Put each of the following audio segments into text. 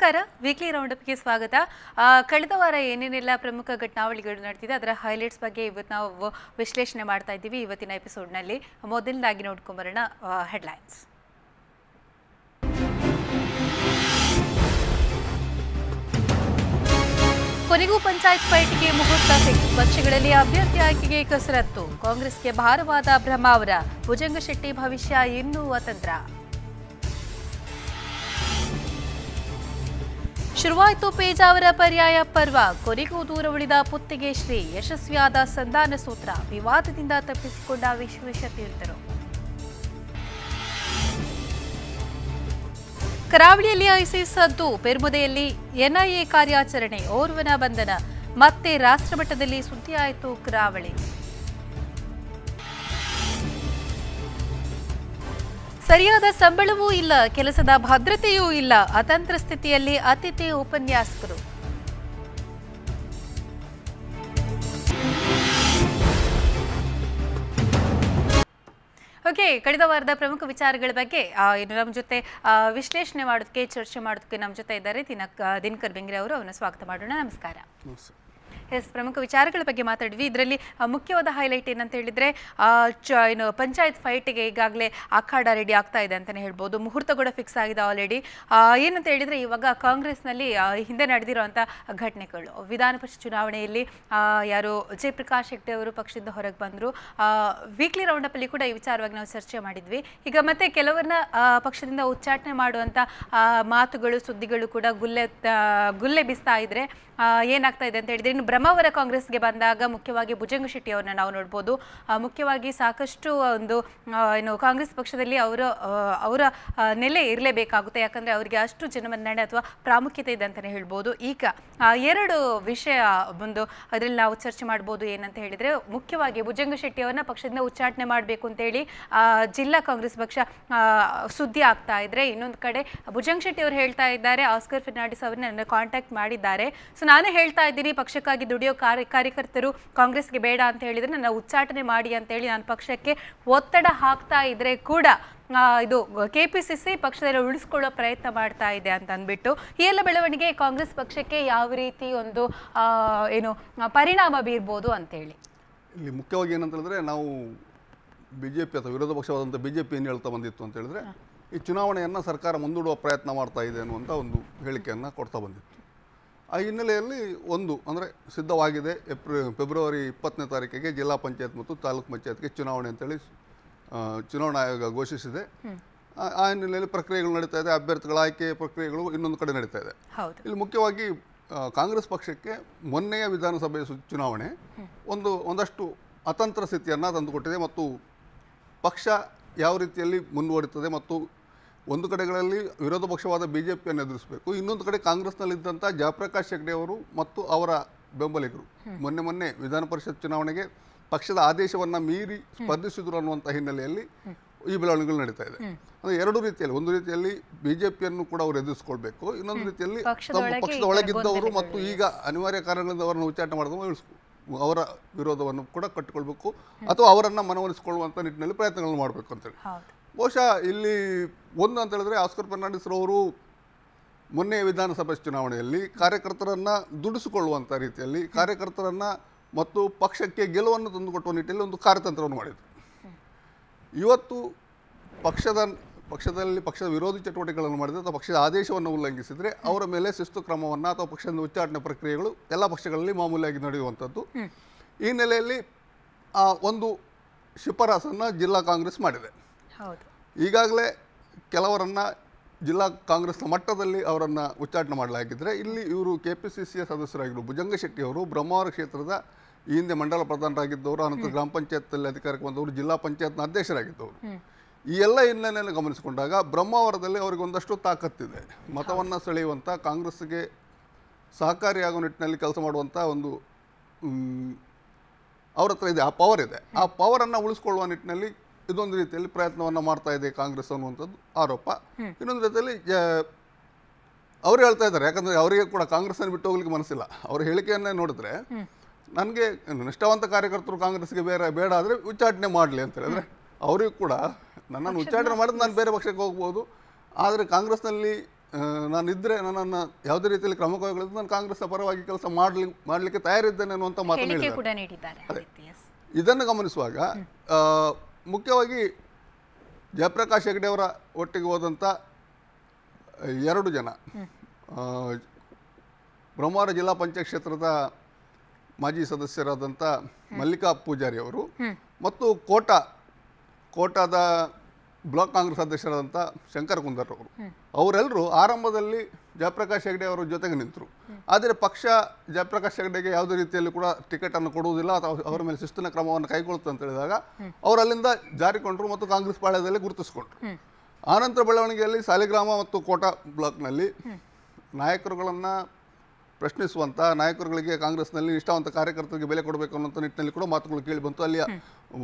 ನಮಸ್ಕಾರ ವೀಕ್ಲಿ ರೌಂಡಪ್ಗೆ ಸ್ವಾಗತ ಆ, ಕಳೆದ ವಾರ ಏನೇನೆಲ್ಲ ಪ್ರಮುಖ ಘಟನಾವಳಿಗಳು ನಡೆದಿದೆ ಅದರ ಹೈಲೈಟ್ಸ್ ಬಗ್ಗೆ ಇವತ್ತು ನಾವು ವಿಶ್ಲೇಷಣೆ ಮಾಡ್ತಾ ಇದ್ದೀವಿ ಇವತ್ತಿನ ಎಪಿಸೋಡ್ನಲ್ಲಿ ಮೊದಲನೇದಾಗಿ ನೋಡ್ಕೊಂಬರೋಣ ಹೆಡ್ಲೈನ್ಸ್ ಕೊನೆಗೂ ಪಂಚಾಯತ್ ಫೈಟ್ಗೆ ಮುಹೂರ್ತ ಸಿಕ್ತು ಪಕ್ಷಗಳಲ್ಲಿ ಅಭ್ಯರ್ಥಿ ಆಯ್ಕೆಗೆ ಕಸರತ್ತು ಕಾಂಗ್ರೆಸ್ಗೆ ಭಾರವಾದ ಬ್ರಹ್ಮಾವರ ಭುಜಂಗಶೆಟ್ಟಿ ಭವಿಷ್ಯ ಇನ್ನೂ ಅತಂತ್ರ ಶುರುವಾಯಿತು ಪೇಜಾವರ ಪರ್ಯಾಯ ಪರ್ವ ಕೊನೆಗೂ ದೂರ ಉಳಿದ ಪುತ್ತಿಗೆ ಶ್ರೀ ಯಶಸ್ವಿಯಾದ ಸಂಧಾನ ಸೂತ್ರ ವಿವಾದದಿಂದ ತಪ್ಪಿಸಿಕೊಂಡ ವಿಶ್ವೇಶತೀರ್ಥರು ಕರಾವಳಿಯಲ್ಲಿ ಐಸಿಸ್ ಸದ್ದು ಪೆರ್ಮುದೆಯಲ್ಲಿ ಎನ್ಐಎ ಕಾರ್ಯಾಚರಣೆ ಓರ್ವನ ಬಂಧನ ಮತ್ತೆ ರಾಷ್ಟ್ರಮಟ್ಟದಲ್ಲಿ ಸುದ್ದಿಯಾಯಿತು ಕರಾವಳಿ ಸರಿಯಾದ ಸಂಬಳವೂ ಇಲ್ಲ ಕೆಲಸದ ಭದ್ರತೆಯೂ ಇಲ್ಲ ಅತಂತ್ರ ಸ್ಥಿತಿಯಲ್ಲಿ ಅತಿಥಿ ಉಪನ್ಯಾಸಕರು ಓಕೆ ಕಳೆದ ವಾರದ ಪ್ರಮುಖ ವಿಚಾರಗಳ ಬಗ್ಗೆ ಆ, ಇನ್ನು ನಮ್ಮ ಜೊತೆ ಆ, ವಿಶ್ಲೇಷಣೆ ಮಾಡೋದಕ್ಕೆ ಚರ್ಚೆ ಮಾಡೋದಕ್ಕೆ ನಮ್ಮ ಜೊತೆ ಇದ್ದಾರೆ ದಿನಕ್ ದಿನಕರ್ ಬೆಂಗ್ರೆ ಅವರು ಅವನ್ನ ಸ್ವಾಗತ ಮಾಡೋಣ ನಮಸ್ಕಾರ ಎಸ್ ಪ್ರಮುಖ ವಿಚಾರಗಳ ಬಗ್ಗೆ ಮಾತಾಡಿದ್ವಿ ಇದರಲ್ಲಿ ಮುಖ್ಯವಾದ ಹೈಲೈಟ್ ಏನಂತ ಹೇಳಿದ್ರೆ ಆ, ಚ ಏನು ಪಂಚಾಯತ್ ಫೈಟಿಗೆ ಈಗಾಗಲೇ ಅಖಾಡ ರೆಡಿ ಆಗ್ತಾ ಇದೆ ಅಂತಲೇ ಹೇಳ್ಬೋದು ಮುಹೂರ್ತ ಕೂಡ ಫಿಕ್ಸ್ ಆಗಿದೆ ಆಲ್ರೆಡಿ ಏನಂತ ಹೇಳಿದ್ರೆ ಇವಾಗ ಕಾಂಗ್ರೆಸ್ನಲ್ಲಿ ಆ, ಹಿಂದೆ ನಡೆದಿರುವಂಥ ಘಟನೆಗಳು ವಿಧಾನ ಪರಿಷತ್ ಚುನಾವಣೆಯಲ್ಲಿ ಆ, ಯಾರು ಜಯಪ್ರಕಾಶ್ ಹೆಗ್ಡೆ ಅವರು ಪಕ್ಷದಿಂದ ಹೊರಗೆ ಬಂದರು ವೀಕ್ಲಿ ರೌಂಡಪ್ಪಲ್ಲಿ ಕೂಡ ಈ ವಿಚಾರವಾಗಿ ನಾವು ಚರ್ಚೆ ಮಾಡಿದ್ವಿ ಈಗ ಮತ್ತೆ ಕೆಲವರನ್ನ ಆ, ಪಕ್ಷದಿಂದ ಉಚ್ಚಾಟನೆ ಮಾಡುವಂಥ ಆ, ಮಾತುಗಳು ಸುದ್ದಿಗಳು ಕೂಡ ಗುಲ್ಲೆ ಆ, ಗುಲ್ಲೆ ಬಿಸ್ತಾ ಇದ್ರೆ ಆ, ಏನಾಗ್ತಾ ಇದೆ ಅಂತ ಹೇಳಿದ್ರೆ ಇನ್ನು ಬ್ರಹ್ಮಾವರ ಕಾಂಗ್ರೆಸ್ಗೆ ಬಂದಾಗ ಮುಖ್ಯವಾಗಿ ಭುಜಂಗ ಶೆಟ್ಟಿ ಅವ್ರನ್ನ ನಾವು ನೋಡ್ಬೋದು ಆ, ಮುಖ್ಯವಾಗಿ ಸಾಕಷ್ಟು ಒಂದು ಆ, ಏನು ಕಾಂಗ್ರೆಸ್ ಪಕ್ಷದಲ್ಲಿ ಅವರ ಅವರ ಆ, ನೆಲೆ ಇರಲೇಬೇಕಾಗುತ್ತೆ ಯಾಕಂದ್ರೆ ಅವರಿಗೆ ಅಷ್ಟು ಜನಮನ್ನಣೆ ಅಥವಾ ಪ್ರಾಮುಖ್ಯತೆ ಇದೆ ಅಂತಲೇ ಹೇಳ್ಬೋದು ಈಗ ಆ, ಎರಡು ವಿಷಯ ಒಂದು ಅದರಲ್ಲಿ ನಾವು ಚರ್ಚೆ ಮಾಡ್ಬೋದು ಏನಂತ ಹೇಳಿದ್ರೆ ಮುಖ್ಯವಾಗಿ ಭುಜಂಗ ಶೆಟ್ಟಿ ಅವರನ್ನ ಪಕ್ಷದಿಂದ ಉಚ್ಚಾಟನೆ ಮಾಡಬೇಕು ಅಂತೇಳಿ ಆ, ಜಿಲ್ಲಾ ಕಾಂಗ್ರೆಸ್ ಪಕ್ಷ ಆ, ಸುದ್ದಿ ಆಗ್ತಾ ಇದ್ರೆ ಇನ್ನೊಂದು ಕಡೆ ಭುಜಂಗ್ ಶೆಟ್ಟಿ ಅವರು ಹೇಳ್ತಾ ಇದ್ದಾರೆ ಆಸ್ಕರ್ ಫೆರ್ನಾಂಡಿಸ್ ಅವ್ರನ್ನ ನನ್ನ ಕಾಂಟ್ಯಾಕ್ಟ್ ಮಾಡಿದ್ದಾರೆ ಸೊ ನಾನೇ ಹೇಳ್ತಾ ಇದ್ದೀನಿ ಪಕ್ಷಕ್ಕಾಗಿ ದುಡಿಯೋ ಕಾರ್ಯ ಕಾರ್ಯಕರ್ತರು ಕಾಂಗ್ರೆಸ್ಗೆ ಬೇಡ ಅಂತ ಹೇಳಿದ್ರೆ ನನ್ನ ಉಚ್ಚಾಟನೆ ಮಾಡಿ ಅಂತ ಹೇಳಿ ನಾನು ಪಕ್ಷಕ್ಕೆ ಒತ್ತಡ ಹಾಕ್ತಾ ಇದ್ರೆ ಕೂಡ ಆ, ಇದು ಕೆ ಪಿ ಸಿ ಸಿ ಪಕ್ಷದಲ್ಲಿ ಉಳಿಸ್ಕೊಳ್ಳೋ ಪ್ರಯತ್ನ ಮಾಡ್ತಾ ಇದೆ ಅಂತ ಅಂದ್ಬಿಟ್ಟು ಈ ಎಲ್ಲ ಬೆಳವಣಿಗೆ ಕಾಂಗ್ರೆಸ್ ಪಕ್ಷಕ್ಕೆ ಯಾವ ರೀತಿ ಒಂದು ಆ, ಏನು ಆ, ಪರಿಣಾಮ ಬೀರ್ಬೋದು ಅಂತೇಳಿ ಇಲ್ಲಿ ಮುಖ್ಯವಾಗಿ ಏನಂತ ಹೇಳಿದ್ರೆ ನಾವು ಬಿ ಜೆ ಪಿ ಅಥವಾ ವಿರೋಧ ಪಕ್ಷವಾದಂಥ ಬಿ ಜೆ ಪಿ ಏನು ಹೇಳ್ತಾ ಬಂದಿತ್ತು ಅಂತ ಹೇಳಿದ್ರೆ ಈ ಚುನಾವಣೆಯನ್ನು ಸರ್ಕಾರ ಮುಂದೂಡುವ ಪ್ರಯತ್ನ ಮಾಡ್ತಾ ಇದೆ ಅನ್ನುವಂಥ ಒಂದು ಹೇಳಿಕೆಯನ್ನು ಕೊಡ್ತಾ ಬಂದಿತ್ತು ಆ ಹಿನ್ನೆಲೆಯಲ್ಲಿ ಒಂದು ಅಂದರೆ ಸಿದ್ಧವಾಗಿದೆ ಏಪ್ರಿಲ್ ಫೆಬ್ರವರಿ ಇಪ್ಪತ್ತನೇ ತಾರೀಕಿಗೆ ಜಿಲ್ಲಾ ಪಂಚಾಯತ್ ಮತ್ತು ತಾಲೂಕು ಪಂಚಾಯತ್ಗೆ ಚುನಾವಣೆ ಅಂತೇಳಿ ಆ, ಚುನಾವಣಾ ಆಯೋಗ ಘೋಷಿಸಿದೆ ಆ- ಆ ಹಿನ್ನೆಲೆಯಲ್ಲಿ ಪ್ರಕ್ರಿಯೆಗಳು ನಡೀತಾ ಇದೆ ಅಭ್ಯರ್ಥಿಗಳ ಆಯ್ಕೆ ಪ್ರಕ್ರಿಯೆಗಳು ಇನ್ನೊಂದು ಕಡೆ ನಡೀತಾ ಇದೆ ಹೌದು ಇಲ್ಲಿ ಮುಖ್ಯವಾಗಿ ಆ, ಕಾಂಗ್ರೆಸ್ ಪಕ್ಷಕ್ಕೆ ಮೊನ್ನೆಯ ವಿಧಾನಸಭೆ ಸು- ಚುನಾವಣೆ ಒಂದು ಒಂದಷ್ಟು ಅತಂತ್ರ ಸ್ಥಿತಿಯನ್ನು ತಂದುಕೊಟ್ಟಿದೆ ಮತ್ತು ಪಕ್ಷ ಯಾವ ರೀತಿಯಲ್ಲಿ ಮುಂದುವರಿತದೆ ಮತ್ತು ಒಂದು ಕಡೆಗಳಲ್ಲಿ ವಿರೋಧ ಪಕ್ಷವಾದ ಬಿ ಜೆ ಪಿಯನ್ನು ಎದುರಿಸಬೇಕು ಇನ್ನೊಂದು ಕಡೆ ಕಾಂಗ್ರೆಸ್ನಲ್ಲಿದ್ದಂಥ ಜಯಪ್ರಕಾಶ್ ಹೆಗ್ಡೆ ಅವರು ಮತ್ತು ಅವರ ಬೆಂಬಲಿಗರು ಮೊನ್ನೆ ಮೊನ್ನೆ ವಿಧಾನ ಪರಿಷತ್ ಚುನಾವಣೆಗೆ ಪಕ್ಷದ ಆದೇಶವನ್ನು ಮೀರಿ ಸ್ಪರ್ಧಿಸಿದ್ರು ಅನ್ನುವಂಥ ಹಿನ್ನೆಲೆಯಲ್ಲಿ ಈ ಬೆಳವಣಿಗೆಗಳು ನಡೀತಾ ಇದೆ ಅಂದರೆ ಎರಡು ರೀತಿಯಲ್ಲಿ ಒಂದು ರೀತಿಯಲ್ಲಿ ಬಿಜೆಪಿಯನ್ನು ಕೂಡ ಅವರು ಎದುರಿಸ್ಕೊಳ್ಬೇಕು ಇನ್ನೊಂದು ರೀತಿಯಲ್ಲಿ ತಮ್ಮ ಪಕ್ಷದೊಳಗೆ ಪಕ್ಷದ ಈ ಥರ ಒಳಗಿದ್ದವರು ಗೊಂದಲಗಳು ಮತ್ತು ಈಗ ಅನಿವಾರ್ಯ ಕಾರಣಗಳಿಂದ ಅವರನ್ನು ಉಚ್ಚಾಟನೆ ಮಾಡಿದವರು ಇಳಿಸ್ಕೊ ಅವರ ವಿರೋಧವನ್ನು ಕೂಡ ಕಟ್ಟಿಕೊಳ್ಬೇಕು ಅಥವಾ ಅವರನ್ನು ಮನವೊಲಿಸಿಕೊಳ್ಳುವಂಥ ನಿಟ್ಟಿನಲ್ಲಿ ಪ್ರಯತ್ನಗಳನ್ನು ಮಾಡಬೇಕು ಅಂತೇಳಿ ಹೌದು ಬಹುಶಃ ಇಲ್ಲಿ ಒಂದು ಅಂತ ಹೇಳಿದ್ರೆ ಆಸ್ಕರ್ ಫರ್ನಾಂಡಿಸ್ ರವರು ಮೊನ್ನೆ ವಿಧಾನಸಭೆ ಚುನಾವಣೆಯಲ್ಲಿ ಕಾರ್ಯಕರ್ತರನ್ನು ದುಡಿಸಿಕೊಳ್ಳುವಂಥ ರೀತಿಯಲ್ಲಿ ಕಾರ್ಯಕರ್ತರನ್ನು ಮತ್ತು ಪಕ್ಷಕ್ಕೆ ಗೆಲುವನ್ನು ತಂದುಕೊಟ್ಟುವ ನಿಟ್ಟಿನಲ್ಲಿ ಒಂದು ಕಾರ್ಯತಂತ್ರವನ್ನು ಮಾಡಿದರು ಇವತ್ತು ಪಕ್ಷದ ಪಕ್ಷದಲ್ಲಿ ಪಕ್ಷದ ವಿರೋಧಿ ಚಟುವಟಿಕೆಗಳನ್ನು ಮಾಡಿದರೆ ಅಥವಾ ಪಕ್ಷದ ಆದೇಶವನ್ನು ಉಲ್ಲಂಘಿಸಿದರೆ ಅವರ ಮೇಲೆ ಶಿಸ್ತು ಕ್ರಮವನ್ನು ಅಥವಾ ಪಕ್ಷದ ಉಚ್ಚಾಟನೆ ಪ್ರಕ್ರಿಯೆಗಳು ಎಲ್ಲ ಪಕ್ಷಗಳಲ್ಲಿ ಮಾಮೂಲಿಯಾಗಿ ನಡೆಯುವಂಥದ್ದು ಈ ಹಿನ್ನೆಲೆಯಲ್ಲಿ ಆ ಒಂದು ಶಿಫಾರಸನ್ನು ಜಿಲ್ಲಾ ಕಾಂಗ್ರೆಸ್ ಮಾಡಿದೆ ಹೌದು ಈಗಾಗಲೇ ಕೆಲವರನ್ನು ಜಿಲ್ಲಾ ಕಾಂಗ್ರೆಸ್ನ ಮಟ್ಟದಲ್ಲಿ ಅವರನ್ನು ಉಚ್ಚಾಟನೆ ಮಾಡಲಾಗಿದ್ದರೆ ಇಲ್ಲಿ ಇವರು ಕೆ ಪಿ ಸಿ ಸಿಯ ಸದಸ್ಯರಾಗಿದ್ದರು ಭುಜಂಗ ಶೆಟ್ಟಿ ಅವರು ಬ್ರಹ್ಮಾವರ ಕ್ಷೇತ್ರದ ಈ ಹಿಂದೆ ಮಂಡಲ ಪ್ರಧಾನರಾಗಿದ್ದವರು ಅನಂತರ ಗ್ರಾಮ ಪಂಚಾಯತ್ನಲ್ಲಿ ಅಧಿಕಾರಕ್ಕೆ ಬಂದವರು ಜಿಲ್ಲಾ ಪಂಚಾಯತ್ನ ಅಧ್ಯಕ್ಷರಾಗಿದ್ದವರು ಈ ಎಲ್ಲ ಹಿನ್ನೆಲೆಯನ್ನು ಗಮನಿಸಿಕೊಂಡಾಗ ಬ್ರಹ್ಮಾವರದಲ್ಲಿ ಅವರಿಗೆ ಒಂದಷ್ಟು ತಾಕತ್ತಿದೆ ಮತವನ್ನು ಸೆಳೆಯುವಂಥ ಕಾಂಗ್ರೆಸ್ಗೆ ಸಹಕಾರಿಯಾಗುವ ನಿಟ್ಟಿನಲ್ಲಿ ಕೆಲಸ ಮಾಡುವಂಥ ಒಂದು ಮ್, ಅವ್ರ ಹತ್ರ ಇದೆ ಆ ಪವರ್ ಇದೆ ಆ ಪವರನ್ನು ಉಳಿಸ್ಕೊಳ್ಳುವ ನಿಟ್ಟಿನಲ್ಲಿ ಇದೊಂದು ರೀತಿಯಲ್ಲಿ ಪ್ರಯತ್ನವನ್ನು ಮಾಡ್ತಾ ಇದೆ ಕಾಂಗ್ರೆಸ್ ಅನ್ನುವಂಥದ್ದು ಆರೋಪ ಇನ್ನೊಂದು ರೀತಿಯಲ್ಲಿ ಜ- ಅವ್ರು ಹೇಳ್ತಾ ಇದ್ದಾರೆ ಯಾಕಂದರೆ ಅವರಿಗೆ ಕೂಡ ಕಾಂಗ್ರೆಸ್ಸನ್ನು ಬಿಟ್ಟು ಹೋಗ್ಲಿಕ್ಕೆ ಮನಸ್ಸಿಲ್ಲ ಅವ್ರ ಹೇಳಿಕೆಯನ್ನೇ ನೋಡಿದ್ರೆ ನನಗೆ ನಿಷ್ಠಾವಂತ ಕಾರ್ಯಕರ್ತರು ಕಾಂಗ್ರೆಸ್ಗೆ ಬೇರೆ ಬೇಡ ಆದರೆ ಉಚ್ಚಾಟನೆ ಮಾಡಲಿ ಅಂತ ಹೇಳಿದ್ರೆ ಅವರಿಗೂ ಕೂಡ ನನ್ನನ್ನು ಉಚ್ಚಾಟನೆ ಮಾಡಿದ್ರೆ ನಾನು ಬೇರೆ ಪಕ್ಷಕ್ಕೆ ಹೋಗ್ಬೋದು ಆದರೆ ಕಾಂಗ್ರೆಸ್ನಲ್ಲಿ ಆ, ನಾನಿದ್ರೆ ನನ್ನನ್ನು ಯಾವುದೇ ರೀತಿಯಲ್ಲಿ ಕ್ರಮ ಕೈಗೊಳ್ಳದೆ ನಾನು ಕಾಂಗ್ರೆಸ್ನ ಪರವಾಗಿ ಕೆಲಸ ಮಾಡಲಿ ಮಾಡಲಿಕ್ಕೆ ತಯಾರಿದ್ದೇನೆ ಅನ್ನುವಂಥ ಮಾತನ್ನು ಹೇಳಿಕೆ ಹೇಳಿದ್ದಾರೆ ಕೂಡ ನೀಡಿದ್ದಾರೆ ಆ ವ್ಯಕ್ತಿ, yes. ಇದನ್ನು ಗಮನಿಸುವಾಗ ಆ, ಮುಖ್ಯವಾಗಿ ಜಯಪ್ರಕಾಶ್ ಹೆಗಡೆ ಅವರ ಒಟ್ಟಿಗೆ ಹೋದಂಥ ಎರಡು ಜನ ಆ, ಬ್ರಹ್ಮಾವರ ಜಿಲ್ಲಾ ಪಂಚಾಯತ್ ಕ್ಷೇತ್ರದ ಮಾಜಿ ಸದಸ್ಯರಾದಂಥ ಮಲ್ಲಿಕಾ ಪೂಜಾರಿ ಅವರು ಮತ್ತು ಕೋಟಾ ಕೋಟಾದ ಬ್ಲಾಕ್ ಕಾಂಗ್ರೆಸ್ ಅಧ್ಯಕ್ಷರಾದಂಥ ಶಂಕರ್ ಕುಂದರ್ ಅವರು ಅವರೆಲ್ಲರೂ ಆರಂಭದಲ್ಲಿ ಜಯಪ್ರಕಾಶ್ ಹೆಗಡೆ ಅವರ ಜೊತೆಗೆ ನಿಂತರು ಆದರೆ ಪಕ್ಷ ಜಯಪ್ರಕಾಶ್ ಹೆಗಡೆಗೆ ಯಾವುದೇ ರೀತಿಯಲ್ಲಿ ಕೂಡ ಟಿಕೆಟನ್ನು ಕೊಡುವುದಿಲ್ಲ ಅಥವಾ ಅವರ ಮೇಲೆ ಶಿಸ್ತಿನ ಕ್ರಮವನ್ನು ಕೈಗೊಳ್ಳುತ್ತೆ ಅಂತ ಹೇಳಿದಾಗ ಅವರು ಅಲ್ಲಿಂದ ಜಾರಿಕೊಂಡರು ಮತ್ತು ಕಾಂಗ್ರೆಸ್ ಪಾಳ್ಯದಲ್ಲಿ ಗುರುತಿಸಿಕೊಂಡ್ರು ಆನಂತರ ಬೆಳವಣಿಗೆಯಲ್ಲಿ ಸಾಲಿಗ್ರಾಮ ಮತ್ತು ಕೋಟಾ ಬ್ಲಾಕ್ನಲ್ಲಿ ನಾಯಕರುಗಳನ್ನು ಪ್ರಶ್ನಿಸುವಂಥ ನಾಯಕರುಗಳಿಗೆ ಕಾಂಗ್ರೆಸ್ನಲ್ಲಿ ನಿಷ್ಠಾವಂತ ಕಾರ್ಯಕರ್ತರಿಗೆ ಬೆಲೆ ಕೊಡಬೇಕು ಅನ್ನೋಂಥ ನಿಟ್ಟಿನಲ್ಲಿ ಕೂಡ ಮಾತುಗಳು ಕೇಳಿ ಬಂತು ಅಲ್ಲಿಯ ಉ,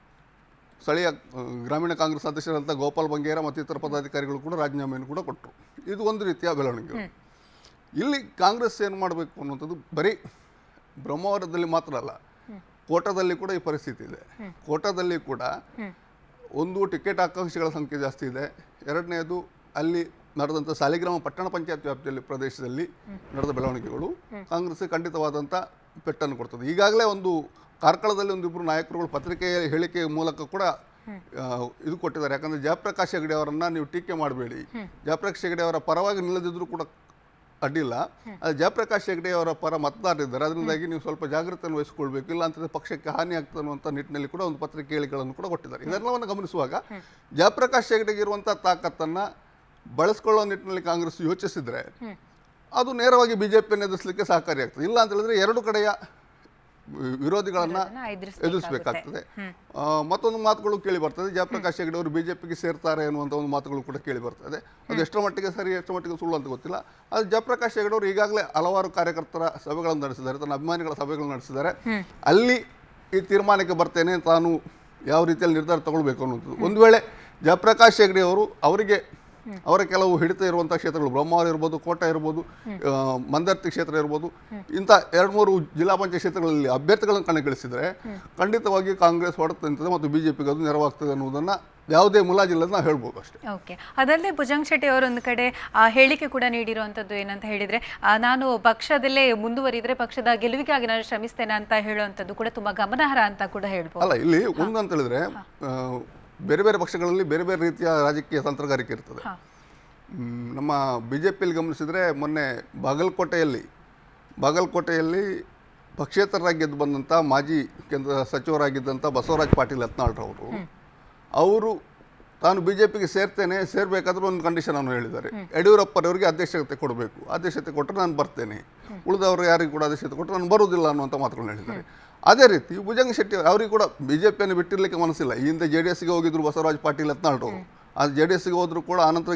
ಸ್ಥಳೀಯ ಆ, ಗ್ರಾಮೀಣ ಕಾಂಗ್ರೆಸ್ ಅಧ್ಯಕ್ಷರಾದಂಥ ಗೋಪಾಲ್ ಬಂಗೇರ ಮತ್ತು ಇತರ ಪದಾಧಿಕಾರಿಗಳು ಕೂಡ ರಾಜೀನಾಮೆಯನ್ನು ಕೂಡ ಕೊಟ್ಟರು ಇದು ಒಂದು ರೀತಿಯ ಬೆಳವಣಿಗೆ ಇಲ್ಲಿ ಕಾಂಗ್ರೆಸ್ ಏನು ಮಾಡಬೇಕು ಅನ್ನುವಂಥದ್ದು ಬರೀ ಬ್ರಹ್ಮಾವರದಲ್ಲಿ ಮಾತ್ರ ಅಲ್ಲ ಕೋಟಾದಲ್ಲಿ ಕೂಡ ಈ ಪರಿಸ್ಥಿತಿ ಇದೆ ಕೋಟಾದಲ್ಲಿ ಕೂಡ ಒಂದು ಟಿಕೆಟ್ ಆಕಾಂಕ್ಷಿಗಳ ಸಂಖ್ಯೆ ಜಾಸ್ತಿ ಇದೆ ಎರಡನೇದು ಅಲ್ಲಿ ನಡೆದಂಥ ಸಾಲಿಗ್ರಾಮ ಪಟ್ಟಣ ಪಂಚಾಯತ್ ವ್ಯಾಪ್ತಿಯಲ್ಲಿ ಪ್ರದೇಶದಲ್ಲಿ ನಡೆದ ಬೆಳವಣಿಗೆಗಳು ಕಾಂಗ್ರೆಸ್ಗೆ ಖಂಡಿತವಾದಂಥ ಪೆಟ್ಟನ್ನು ಕೊಡ್ತದೆ ಈಗಾಗಲೇ ಒಂದು ಕಾರ್ಕಳದಲ್ಲಿ ಒಂದಿಬ್ಬರು ನಾಯಕರುಗಳು ಪತ್ರಿಕೆಯ ಹೇಳಿಕೆ ಮೂಲಕ ಕೂಡ ಆ, ಇದು ಕೊಟ್ಟಿದ್ದಾರೆ ಯಾಕಂದರೆ ಜಯಪ್ರಕಾಶ್ ಹೆಗಡೆ ಅವರನ್ನು ನೀವು ಟೀಕೆ ಮಾಡಬೇಡಿ ಜಯಪ್ರಕಾಶ್ ಹೆಗಡೆ ಅವರ ಪರವಾಗಿ ನಿಲ್ಲದಿದ್ದರೂ ಕೂಡ ಅಡ್ಡಿಲ್ಲ ಅದು ಜಯಪ್ರಕಾಶ್ ಹೆಗಡೆ ಅವರ ಪರ ಮತದಾರರಿದ್ದಾರೆ ಅದರಿಂದಾಗಿ ನೀವು ಸ್ವಲ್ಪ ಜಾಗೃತಿಯನ್ನು ವಹಿಸಿಕೊಳ್ಬೇಕು ಇಲ್ಲ ಅಂತಂದ್ರೆ ಪಕ್ಷಕ್ಕೆ ಹಾನಿ ಆಗ್ತದೆ ಅನ್ನುವಂಥ ನಿಟ್ಟಿನಲ್ಲಿ ಕೂಡ ಒಂದು ಪತ್ರಿಕೆ ಹೇಳಿಕೆಗಳನ್ನು ಕೂಡ ಕೊಟ್ಟಿದ್ದಾರೆ ಇದೆಲ್ಲವನ್ನು ಗಮನಿಸುವಾಗ ಜಯಪ್ರಕಾಶ್ ಹೆಗಡೆಗೆ ಇರುವಂಥ ತಾಕತ್ತನ್ನು ಬಳಸ್ಕೊಳ್ಳೋ ನಿಟ್ಟಿನಲ್ಲಿ ಕಾಂಗ್ರೆಸ್ ಯೋಚಿಸಿದ್ರೆ ಅದು ನೇರವಾಗಿ ಬಿಜೆಪಿಯನ್ನು ಎದುರಿಸಲಿಕ್ಕೆ ಸಹಕಾರಿಯಾಗ್ತದೆ ಇಲ್ಲ ಅಂತ ಹೇಳಿದ್ರೆ ಎರಡು ಕಡೆಯ ವಿ- ವಿರೋಧಿಗಳನ್ನ ಅದನ್ನ ಎದುರಿಸ್ಬೇಕಾಗುತ್ತೆ. ಎದುರಿಸಬೇಕಾಗ್ತದೆ ಆ, ಮತ್ತೊಂದು ಮಾತುಗಳು ಕೇಳಿ ಬರ್ತದೆ ಜಯಪ್ರಕಾಶ್ ಹೆಗಡೆ ಅವರು ಬಿಜೆಪಿಗೆ ಸೇರ್ತಾರೆ ಅನ್ನುವಂಥ ಒಂದು ಮಾತುಗಳು ಕೂಡ ಕೇಳಿ ಬರ್ತದೆ ಅದು ಎಷ್ಟರ ಮಟ್ಟಿಗೆ ಸರಿ ಎಷ್ಟರ ಮಟ್ಟಿಗೆ ಸುಳ್ಳು ಅಂತ ಗೊತ್ತಿಲ್ಲ ಅದು ಜಯಪ್ರಕಾಶ್ ಹೆಗಡೆ ಅವರು ಈಗಾಗಲೇ ಹಲವಾರು ಕಾರ್ಯಕರ್ತರ ಸಭೆಗಳನ್ನು ನಡೆಸಿದ್ದಾರೆ ತನ್ನ ಅಭಿಮಾನಿಗಳ ಸಭೆಗಳನ್ನು ನಡೆಸಿದ್ದಾರೆ ಅಲ್ಲಿ ಈ ತೀರ್ಮಾನಕ್ಕೆ ಬರ್ತೇನೆ ತಾನು ಯಾವ ರೀತಿಯಲ್ಲಿ ನಿರ್ಧಾರ ತಗೊಳ್ಬೇಕು ಅನ್ನುವಂಥದ್ದು ಒಂದು ವೇಳೆ ಜಯಪ್ರಕಾಶ್ ಹೆಗಡೆ ಅವರು ಅವರಿಗೆ ಅವರ ಕೆಲವು ಹಿಡಿತ ಇರುವಂಥ ಕ್ಷೇತ್ರಗಳು ಬ್ರಹ್ಮಾವರ ಇರ್ಬೋದು ಕೋಟೆ ಇರ್ಬೋದು ಆ, ಮಂದರ್ತಿ ಕ್ಷೇತ್ರ ಇರ್ಬೋದು ಇಂಥ ಎರಡು ಮೂರು ಜಿಲ್ಲಾ ಪಂಚಾಯತ್ ಕ್ಷೇತ್ರಗಳಲ್ಲಿ ಅಭ್ಯರ್ಥಿಗಳನ್ನು ಕಣಕ್ಕಿಳಿಸಿದರೆ ಖಂಡಿತವಾಗಿ ಕಾಂಗ್ರೆಸ್ ಹೊಡೆತ ನಿಂತದೆ ಮತ್ತು ಬಿಜೆಪಿಗೆ ಅದು ನೆರವಾಗ್ತದೆ ಅನ್ನೋದನ್ನು ಯಾವುದೇ ಮುಲಾಜಿಲ್ಲದ ನಾವು ಹೇಳ್ಬೋದು ಅಷ್ಟೇ ಓಕೆ ಅದಲ್ಲದೆ ಭುಜಂಗ್ ಶೆಟ್ಟಿ ಅವರು ಒಂದು ಕಡೆ ಆ, ಹೇಳಿಕೆ ಕೂಡ ನೀಡಿರುವಂಥದ್ದು ಏನಂತ ಹೇಳಿದ್ರೆ ಆ, ನಾನು ಪಕ್ಷದಲ್ಲೇ ಮುಂದುವರಿದ್ರೆ ಪಕ್ಷದ ಗೆಲುವಿಗಾಗಿ ನಾನು ಶ್ರಮಿಸ್ತೇನೆ ಅಂತ ಹೇಳುವಂಥದ್ದು ಕೂಡ ತುಂಬಾ ಗಮನಾರ್ಹ ಅಂತ ಕೂಡ ಹೇಳ್ಬೋದು ಅಲ್ಲ ಇಲ್ಲಿ ಒಂದು ಅಂತ ಹೇಳಿದ್ರೆ ಆ, ಬೇರೆ ಬೇರೆ ಪಕ್ಷಗಳಲ್ಲಿ ಬೇರೆ ಬೇರೆ ರೀತಿಯ ರಾಜಕೀಯ ತಂತ್ರಗಾರಿಕೆ ಇರ್ತದೆ ಹಾ. ಮ್, ನಮ್ಮ ಬಿ ಜೆ ಪಿಯಲ್ಲಿ ಗಮನಿಸಿದರೆ ಮೊನ್ನೆ ಬಾಗಲಕೋಟೆಯಲ್ಲಿ ಬಾಗಲಕೋಟೆಯಲ್ಲಿ ಪಕ್ಷೇತರರಾಗಿ ಗೆದ್ದು ಬಂದಂಥ ಮಾಜಿ ಕೇಂದ್ರ ಸಚಿವರಾಗಿದ್ದಂಥ ಬಸವರಾಜ ಪಾಟೀಲ್ ಯತ್ನಾಳ್ರವರು ಅವರು ತಾನು ಬಿ ಜೆ ಪಿಗೆ ಸೇರ್ತೇನೆ ಸೇರ್ಬೇಕಾದ್ರೆ ಒಂದು ಕಂಡೀಷನ್ ಅನ್ನು ಹೇಳಿದ್ದಾರೆ ಯಡಿಯೂರಪ್ಪರವರಿಗೆ ಅಧ್ಯಕ್ಷತೆ ಕೊಡಬೇಕು ಅಧ್ಯಕ್ಷತೆ ಕೊಟ್ಟರೆ ನಾನು ಬರ್ತೇನೆ ಉಳಿದವರು ಯಾರಿಗೂ ಕೂಡ ಅಧ್ಯಕ್ಷತೆ ಕೊಟ್ಟರೆ ನಾನು ಬರುವುದಿಲ್ಲ ಅನ್ನುವಂಥ ಮಾತುಗಳನ್ನ ಹೇಳಿದ್ದಾರೆ ಅದೇ ರೀತಿ ಭುಜಂಗ ಶೆಟ್ಟಿ ಅವರಿಗೆ ಕೂಡ ಬಿ ಜೆ ಪಿಯನ್ನು ಬಿಟ್ಟಿರಲಿಕ್ಕೆ ಮನಸ್ಸಿಲ್ಲ ಈ ಹಿಂದೆ ಜೆ ಡಿ ಎಸ್ಗೆ ಹೋಗಿದ್ರು ಬಸವರಾಜ ಪಾಟೀಲ್ ಯತ್ನಾಳ್ರವರು ಆ ಜೆ ಡಿ ಎಸ್ಗೆ ಹೋದ್ರು ಕೂಡ ಆನಂತರ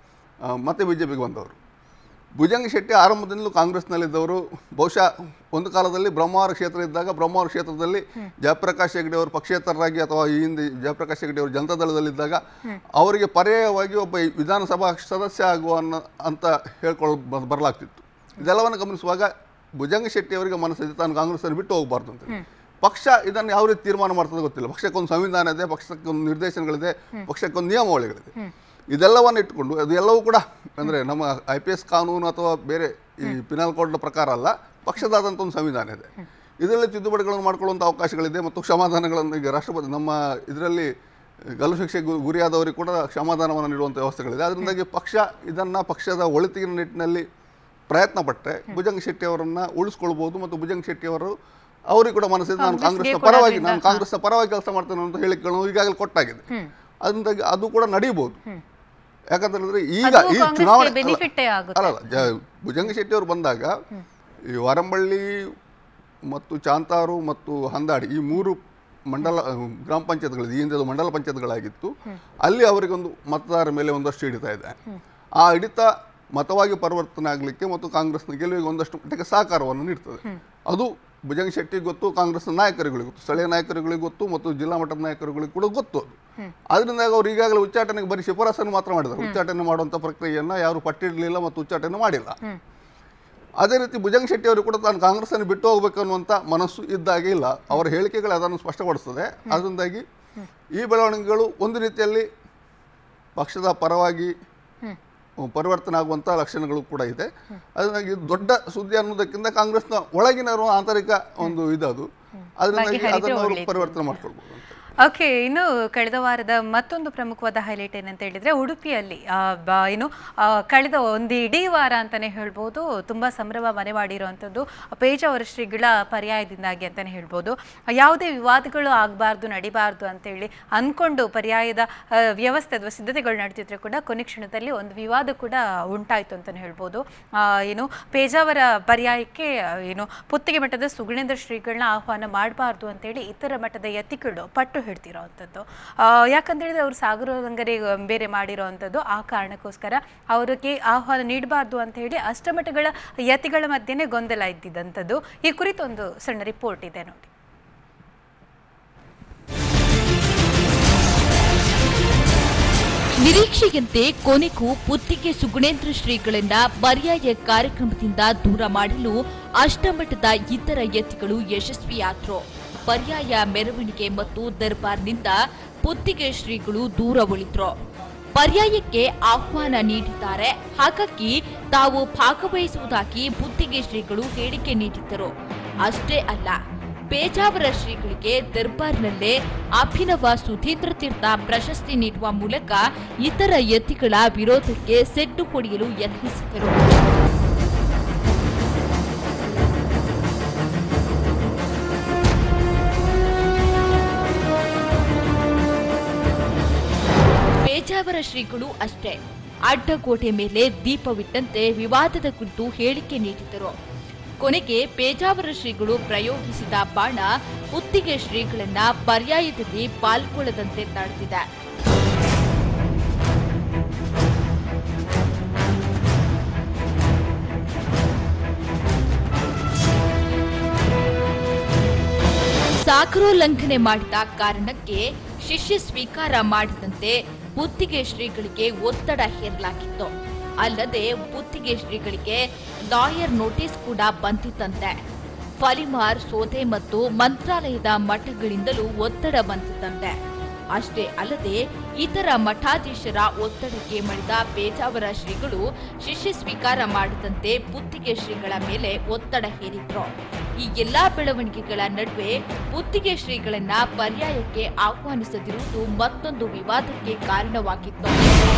ಆ, ಮತ್ತೆ ಬಿ ಜೆ ಪಿಗೆ ಬಂದವರು ಭುಜಂಗ ಶೆಟ್ಟಿ ಆರಂಭದಿಂದಲೂ ಕಾಂಗ್ರೆಸ್ನಲ್ಲಿದ್ದವರು ಬಹುಶಃ ಒಂದು ಕಾಲದಲ್ಲಿ ಬ್ರಹ್ಮಾವರ ಕ್ಷೇತ್ರ ಇದ್ದಾಗ ಬ್ರಹ್ಮಾವರ ಕ್ಷೇತ್ರದಲ್ಲಿ ಜಯಪ್ರಕಾಶ್ ಹೆಗಡೆ ಅವರು ಪಕ್ಷೇತರರಾಗಿ ಅಥವಾ ಈ ಹಿಂದೆ ಜಯಪ್ರಕಾಶ್ ಹೆಗಡೆ ಅವರು ಜನತಾದಳದಲ್ಲಿದ್ದಾಗ ಅವರಿಗೆ ಪರ್ಯಾಯವಾಗಿ ಒಬ್ಬ ವಿಧಾನಸಭಾ ಸದಸ್ಯ ಆಗುವ ಅನ್ನೋ ಅಂತ ಹೇಳ್ಕೊಳ್ಳ ಬ- ಬರಲಾಗ್ತಿತ್ತು ಇದೆಲ್ಲವನ್ನು ಗಮನಿಸುವಾಗ ಭುಜಂಗ ಶೆಟ್ಟಿ ಅವರಿಗೆ ಮನಸ್ಸಿದೆ ತಾನು ಕಾಂಗ್ರೆಸ್ಸನ್ನು ಬಿಟ್ಟು ಹೋಗಬಾರ್ದು ಅಂತ ಪಕ್ಷ ಇದನ್ನು ಯಾವ ರೀತಿ ತೀರ್ಮಾನ ಮಾಡ್ತದೆ ಗೊತ್ತಿಲ್ಲ ಪಕ್ಷಕ್ಕೊಂದು ಸಂವಿಧಾನ ಇದೆ ಪಕ್ಷಕ್ಕೊಂದು ನಿರ್ದೇಶನಗಳಿದೆ ಪಕ್ಷಕ್ಕೊಂದು ನಿಯಮಾವಳಿಗಳಿದೆ ಇದೆಲ್ಲವನ್ನು ಇಟ್ಟುಕೊಂಡು ಅದು ಎಲ್ಲವೂ ಕೂಡ ಅಂದರೆ ನಮ್ಮ ಐ ಪಿ ಎಸ್ ಕಾನೂನು ಅಥವಾ ಬೇರೆ ಈ ಪಿನಲ್ ಕೋಡ್ನ ಪ್ರಕಾರ ಅಲ್ಲ ಪಕ್ಷದಾದಂಥ ಒಂದು ಸಂವಿಧಾನ ಇದೆ ಇದರಲ್ಲಿ ತಿದ್ದುಪಡಿಗಳನ್ನು ಮಾಡ್ಕೊಳ್ಳುವಂಥ ಅವಕಾಶಗಳಿದೆ ಮತ್ತು ಕ್ಷಮಾದಾನಗಳನ್ನು ಈಗ ರಾಷ್ಟ್ರಪತಿ ನಮ್ಮ ಇದರಲ್ಲಿ ಗಲ್ಲು ಶಿಕ್ಷೆ ಗು- ಗುರಿಯಾದವರಿಗೆ ಕೂಡ ಕ್ಷಮಾದಾನವನ್ನು ನೀಡುವಂಥ ವ್ಯವಸ್ಥೆಗಳಿದೆ ಅದರಿಂದಾಗಿ ಪಕ್ಷ ಇದನ್ನು ಪಕ್ಷದ ಒಳಿತಿನ ನಿಟ್ಟಿನಲ್ಲಿ ಪ್ರಯತ್ನ ಪಟ್ಟರೆ ಭುಜಂಗ ಶೆಟ್ಟಿ ಅವರನ್ನು ಉಳಿಸ್ಕೊಳ್ಬೋದು ಮತ್ತು ಭುಜಂಗ ಶೆಟ್ಟಿ ಅವರು ಅವರಿಗೆ ಕೂಡ ಮನಸ್ಸಿದೆ ನಾನು ಕಾಂಗ್ರೆಸ್ಗೆ ಕಾಂಗ್ರೆಸ್ನ ಕೂಡ ಪರವಾಗಿ ಅದರಿಂದ- ನಾನು ಕಾಂಗ್ರೆಸ್ನ ಪರವಾಗಿ ಕೆಲಸ ಮಾಡ್ತೇನೆ ಅಂತ ಹೇಳಿಕೆಗಳನ್ನು ಈಗಾಗಲೇ ಕೊಟ್ಟಾಗಿದೆ ಅದರಿಂದಾಗಿ ಅದು ಕೂಡ ನಡೀಬೋದು ಯಾಕಂತ ಹೇಳಿದ್ರೆ ಈಗ ಅದು ಈ ಕಾಂಗ್ರೆಸ್ಗೆ ಚುನಾವಣೆ ಅಲ್ಲ, benefit ಏ ಆಗುತ್ತೆ. ಅಲ್ಲ ಅಲ್ಲ, ಜ- ಭುಜಂಗ ಶೆಟ್ಟಿ ಅವರು ಬಂದಾಗ ಈ ವಾರಂಬಳ್ಳಿ ಮತ್ತು ಚಾಂತಾರು ಮತ್ತು ಹಂದಾಡಿ ಈ ಮೂರು ಮಂಡಲ ಆ, ಗ್ರಾಮ ಪಂಚಾಯತ್ಗಳಿದೆ ಈ ಹಿಂದೆ ಅದು ಮಂಡಲ ಪಂಚಾಯತ್ಗಳಾಗಿತ್ತು ಅಲ್ಲಿ ಅವರಿಗೊಂದು ಮತದಾರರ ಮೇಲೆ ಒಂದಷ್ಟು ಹಿಡಿತ ಇದೆ ಆ ಹಿಡಿತ ಮತವಾಗಿ ಪರಿವರ್ತನೆ ಆಗಲಿಕ್ಕೆ ಮತ್ತು ಕಾಂಗ್ರೆಸ್ನ ಗೆಲುವಿಗೆ ಒಂದಷ್ಟು ಮಟ್ಟಿಗೆ ಸಹಕಾರವನ್ನು ನೀಡ್ತದೆ ಅದು ಭುಜಂಗ ಶೆಟ್ಟಿಗೆ ಗೊತ್ತು ಕಾಂಗ್ರೆಸ್ನ ನಾಯಕರುಗಳಿಗೆ ಗೊತ್ತು ಸ್ಥಳೀಯ ನಾಯಕರುಗಳಿಗೆ ಗೊತ್ತು ಮತ್ತು ಜಿಲ್ಲಾ ಮಟ್ಟದ ನಾಯಕರುಗಳಿಗೆ ಕೂಡ ಗೊತ್ತು ಅದು ಅದರಿಂದ ಅವರು ಈಗಾಗಲೇ ಉಚ್ಚಾಟನೆಗೆ ಬರೀ ಶಿಫಾರಸನ್ನು ಮಾತ್ರ ಮಾಡಿದ್ದಾರೆ ಉಚ್ಚಾಟನೆ ಮಾಡುವಂಥ ಪ್ರಕ್ರಿಯೆಯನ್ನು ಯಾರು ಪಟ್ಟಿರಲಿಲ್ಲ ಮತ್ತು ಉಚ್ಚಾಟನೆ ಮಾಡಿಲ್ಲ ಅದೇ ರೀತಿ ಭುಜಂಗ ಶೆಟ್ಟಿ ಅವರು ಕೂಡ ತಾನು ಕಾಂಗ್ರೆಸ್ಸನ್ನು ಬಿಟ್ಟು ಹೋಗ್ಬೇಕು ಅನ್ನುವಂಥ ಮನಸ್ಸು ಇದ್ದಾಗೆ ಇಲ್ಲ ಅವರ ಹೇಳಿಕೆಗಳು ಅದನ್ನು ಸ್ಪಷ್ಟಪಡಿಸ್ತದೆ ಅದರಿಂದಾಗಿ ಈ ಬೆಳವಣಿಗೆಗಳು ಒಂದು ರೀತಿಯಲ್ಲಿ ಪಕ್ಷದ ಪರವಾಗಿ ಪರಿವರ್ತನೆ ಆಗುವಂಥ ಲಕ್ಷಣಗಳು ಕೂಡ ಇದೆ ಅದನ್ನಾಗಿ ದೊಡ್ಡ ಸುದ್ದಿ ಅನ್ನೋದಕ್ಕಿಂತ ಕಾಂಗ್ರೆಸ್ನ ಒಳಗಿನ ಇರುವ ಆಂತರಿಕ ಒಂದು ಇದದು ಅದರಿಂದಾಗಿ ಬಗೆಹರಿದ್ರೆ ಅದನ್ನು ಅವರು ಒಳ್ಳೆಯದು. ಪರಿವರ್ತನೆ ಮಾಡ್ಕೊಳ್ಬೋದು ಅಂತ ಓಕೆ ಇನ್ನು ಕಳೆದ ವಾರದ ಮತ್ತೊಂದು ಪ್ರಮುಖವಾದ ಹೈಲೈಟ್ ಏನಂತ ಹೇಳಿದ್ರೆ ಉಡುಪಿಯಲ್ಲಿ ಆ, ಬ- ಏನು ಆ, ಕಳೆದ ಒಂದು ಇಡೀ ವಾರ ಅಂತಾನೆ ಹೇಳ್ಬೋದು ತುಂಬಾ ಸಂಭ್ರಮ ಮನೆ ಮಾಡಿರುವಂಥದ್ದು ಪೇಜಾವರ ಶ್ರೀಗಳ ಪರ್ಯಾಯದಿಂದಾಗಿ ಅಂತಾನೆ ಹೇಳ್ಬೋದು ಯಾವುದೇ ವಿವಾದಗಳು ಆಗಬಾರ್ದು ನಡಿಬಾರ್ದು ಅಂತೇಳಿ ಅನ್ಕೊಂಡು ಪರ್ಯಾಯದ ಆ, ವ್ಯವಸ್ಥೆ ಅಥವಾ ಸಿದ್ಧತೆಗಳು ನಡೆದಿದ್ರೆ ಕೂಡ ಕೊನೆ ಕ್ಷಣದಲ್ಲಿ ಒಂದು ವಿವಾದ ಕೂಡ ಉಂಟಾಯಿತು ಅಂತಾನೆ ಹೇಳ್ಬೋದು ಆ, ಏನು ಪೇಜಾವರ ಪರ್ಯಾಯಕ್ಕೆ ಆ, ಏನು ಪುತ್ತಿಗೆ ಮಠದ ಸುಗುಣೇಂದ್ರ ಶ್ರೀಗಳನ್ನ ಆಹ್ವಾನ ಮಾಡಬಾರ್ದು ಅಂತೇಳಿ ಇತರ ಮಠದ ಯತಿಗಳು ಪಟ್ಟು ಹಿಡ್ತಿರೋವಂಥದ್ದು ಆ, ಯಾಕಂತ ಹೇಳಿದ್ರೆ ಅವರು ಸಾಗರೋಲ್ಲಂಘನೆ ಬೇರೆ ಮಾಡಿರೋವಂಥದ್ದು ಆ ಕಾರಣಕ್ಕೋಸ್ಕರ ಅವರಿಗೆ ಆಹ್ವಾನ ನೀಡಬಾರ್ದು ಅಂತ ಹೇಳಿ ಅಷ್ಟಮಠಗಳ ಯತಿಗಳ ಮಧ್ಯೆನೇ ಗೊಂದಲ ಇದ್ದಿದ್ದಂಥದ್ದು ಈ ಕುರಿತು ಒಂದು ಸಣ್ಣ ರಿಪೋರ್ಟ್ ಇದೆ ನೋಡಿ ನಿರೀಕ್ಷೆಯಂತೆ ಕೊನೆಗೂ ಪುತ್ತಿಗೆ ಸುಗುಣೇಂದ್ರ ಶ್ರೀಗಳನ್ನ ಪರ್ಯಾಯ ಕಾರ್ಯಕ್ರಮದಿಂದ ದೂರ ಮಾಡಲು ಅಷ್ಟಮಠದ ಇತರ ಯತಿಗಳು ಯಶಸ್ವಿಯಾದ್ರು ಪರ್ಯಾಯ ಮೆರವಣಿಗೆ ಮತ್ತು ದರ್ಬಾರ್ನಿಂದ ಪುತ್ತಿಗೆ ಶ್ರೀಗಳು ದೂರ ಉಳಿದ್ರು ಪರ್ಯಾಯಕ್ಕೆ ಆಹ್ವಾನ ನೀಡಿದ್ದಾರೆ ಹಾಗಾಗಿ ತಾವು ಭಾಗವಹಿಸುವುದಾಗಿ ಪುತ್ತಿಗೆ ಶ್ರೀಗಳು ಹೇಳಿಕೆ ನೀಡಿದ್ದರು ಅಷ್ಟೇ ಅಲ್ಲ ಪೇಜಾವರ ಶ್ರೀಗಳಿಗೆ ದರ್ಬಾರ್ನಲ್ಲೇ ಅಭಿನವ ಸುಧೀಂದ್ರ ತೀರ್ಥ ಪ್ರಶಸ್ತಿ ನೀಡುವ ಮೂಲಕ ಇತರ ಯತಿಗಳ ವಿರೋಧಕ್ಕೆ ಸೆಡ್ಡು ಹೊಡೆಯಲು ಯತ್ನಿಸಿದರು ಪೇಜಾವರ ಶ್ರೀಗಳು ಅಷ್ಟೇ ಅಡ್ಡಗೋಡೆ ಮೇಲೆ ದೀಪವಿಟ್ಟಂತೆ ವಿವಾದದ ಕುರಿತು ಹೇಳಿಕೆ ನೀಡಿದ್ದರು ಕೊನೆಗೆ ಪೇಜಾವರ ಶ್ರೀಗಳು ಪ್ರಯೋಗಿಸಿದ ಬಾಣ ಪುತ್ತಿಗೆ ಶ್ರೀಗಳನ್ನ ಪರ್ಯಾಯದಲ್ಲಿ ಪಾಲ್ಗೊಳ್ಳದಂತೆ ತಡೆದಿದೆ ಸಾಗರೋಲ್ಲಂಘನೆ ಮಾಡಿದ ಕಾರಣಕ್ಕೆ ಶಿಷ್ಯ ಸ್ವೀಕಾರ ಮಾಡಿದಂತೆ ಪುತ್ತಿಗೆ ಶ್ರೀಗಳಿಗೆ ಒತ್ತಡ ಹೇರಲಾಗಿತ್ತು ಅಲ್ಲದೆ ಪುತ್ತಿಗೆ ಶ್ರೀಗಳಿಗೆ ಲಾಯರ್ ನೋಟಿಸ್ ಕೂಡ ಬಂದಿತ್ತಂತೆ ಫಲಿಮಾರ್ ಸೋದೆ ಮತ್ತು ಮಂತ್ರಾಲಯದ ಮಠಗಳಿಂದಲೂ ಒತ್ತಡ ಬಂದಿತ್ತಂತೆ ಅಷ್ಟೇ ಅಲ್ಲದೆ ಇತರ ಮಠಾಧೀಶರ ಒತ್ತಡಕ್ಕೆ ಮಣಿದ ಪೇಜಾವರ ಶ್ರೀಗಳು ಶಿಷ್ಯ ಸ್ವೀಕಾರ ಮಾಡಿದಂತೆ ಪುತ್ತಿಗೆ ಶ್ರೀಗಳ ಮೇಲೆ ಒತ್ತಡ ಹೇರಿದ್ರು ಈ ಎಲ್ಲಾ ಬೆಳವಣಿಗೆಗಳ ನಡುವೆ ಪುತ್ತಿಗೆ ಶ್ರೀಗಳನ್ನ ಪರ್ಯಾಯಕ್ಕೆ ಆಹ್ವಾನಿಸದಿರುವುದು ಮತ್ತೊಂದು ವಿವಾದಕ್ಕೆ ಕಾರಣವಾಗಿತ್ತು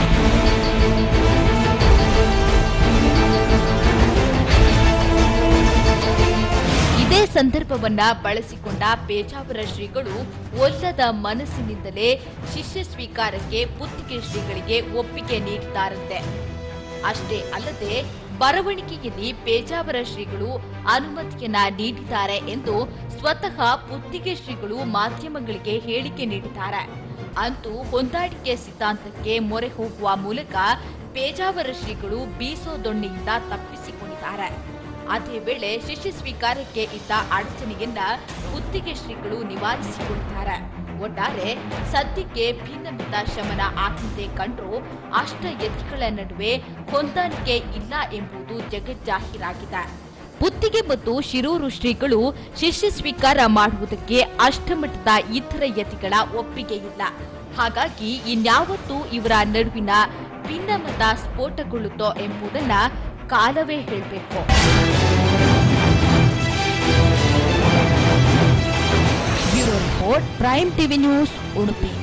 ಇದೇ ಸಂದರ್ಭವನ್ನ ಬಳಸಿಕೊಂಡ ಪೇಜಾವರ ಶ್ರೀಗಳು ಒಲ್ಲದ ಮನಸ್ಸಿನಿಂದಲೇ ಶಿಷ್ಯ ಸ್ವೀಕಾರಕ್ಕೆ ಪುತ್ತಿಗೆ ಶ್ರೀಗಳಿಗೆ ಒಪ್ಪಿಗೆ ನೀಡಿದ್ದಾರಂತೆ ಅಷ್ಟೇ ಅಲ್ಲದೆ ಬರವಣಿಗೆಯಲ್ಲಿ ಪೇಜಾವರ ಶ್ರೀಗಳು ಅನುಮತಿಯನ್ನ ನೀಡಿದ್ದಾರೆ ಎಂದು ಸ್ವತಃ ಪುತ್ತಿಗೆ ಶ್ರೀಗಳು ಮಾಧ್ಯಮಗಳಿಗೆ ಹೇಳಿಕೆ ನೀಡಿದ್ದಾರೆ ಅಂತೂ ಹೊಂದಾಣಿಕೆ ಸಿದ್ಧಾಂತಕ್ಕೆ ಮೊರೆ ಹೋಗುವ ಮೂಲಕ ಪೇಜಾವರ ಶ್ರೀಗಳು ಬೀಸೋ ದೊಣ್ಣೆಯಿಂದ ತಪ್ಪಿಸಿಕೊಂಡಿದ್ದಾರೆ ಅದೇ ವೇಳೆ ಶಿಷ್ಯ ಸ್ವೀಕಾರಕ್ಕೆ ಇದ್ದ ಅಡಚಣೆಯನ್ನ ಪುತ್ತಿಗೆ ಶ್ರೀಗಳು ನಿವಾರಿಸಿಕೊಂಡಿದ್ದಾರೆ ಒಟ್ಟಾರೆ ಸದ್ಯಕ್ಕೆ ಭಿನ್ನಮಿತ ಶಮನ ಆಗಂತೆ ಕಂಡ್ರು ಅಷ್ಟ ಯತಿಗಳ ನಡುವೆ ಹೊಂದಾಣಿಕೆ ಇಲ್ಲ ಎಂಬುದು ಜಗಜ್ಜಾಹೀರಾಗಿದೆ ಪುತ್ತಿಗೆ ಮತ್ತು ಶಿರೂರು ಶ್ರೀಗಳು ಶಿಷ್ಯ ಸ್ವೀಕಾರ ಮಾಡುವುದಕ್ಕೆ ಅಷ್ಟಮಠದ ಇತರ ಯತಿಗಳ ಒಪ್ಪಿಗೆ ಇಲ್ಲ ಹಾಗಾಗಿ ಇನ್ಯಾವತ್ತೂ ಇವರ ನಡುವಿನ ಭಿನ್ನಮತ ಸ್ಫೋಟಗೊಳ್ಳುತ್ತೋ ಎಂಬುದನ್ನ ಕಾಲವೇ ಹೇಳಬೇಕು bureau report prime TV news Udupi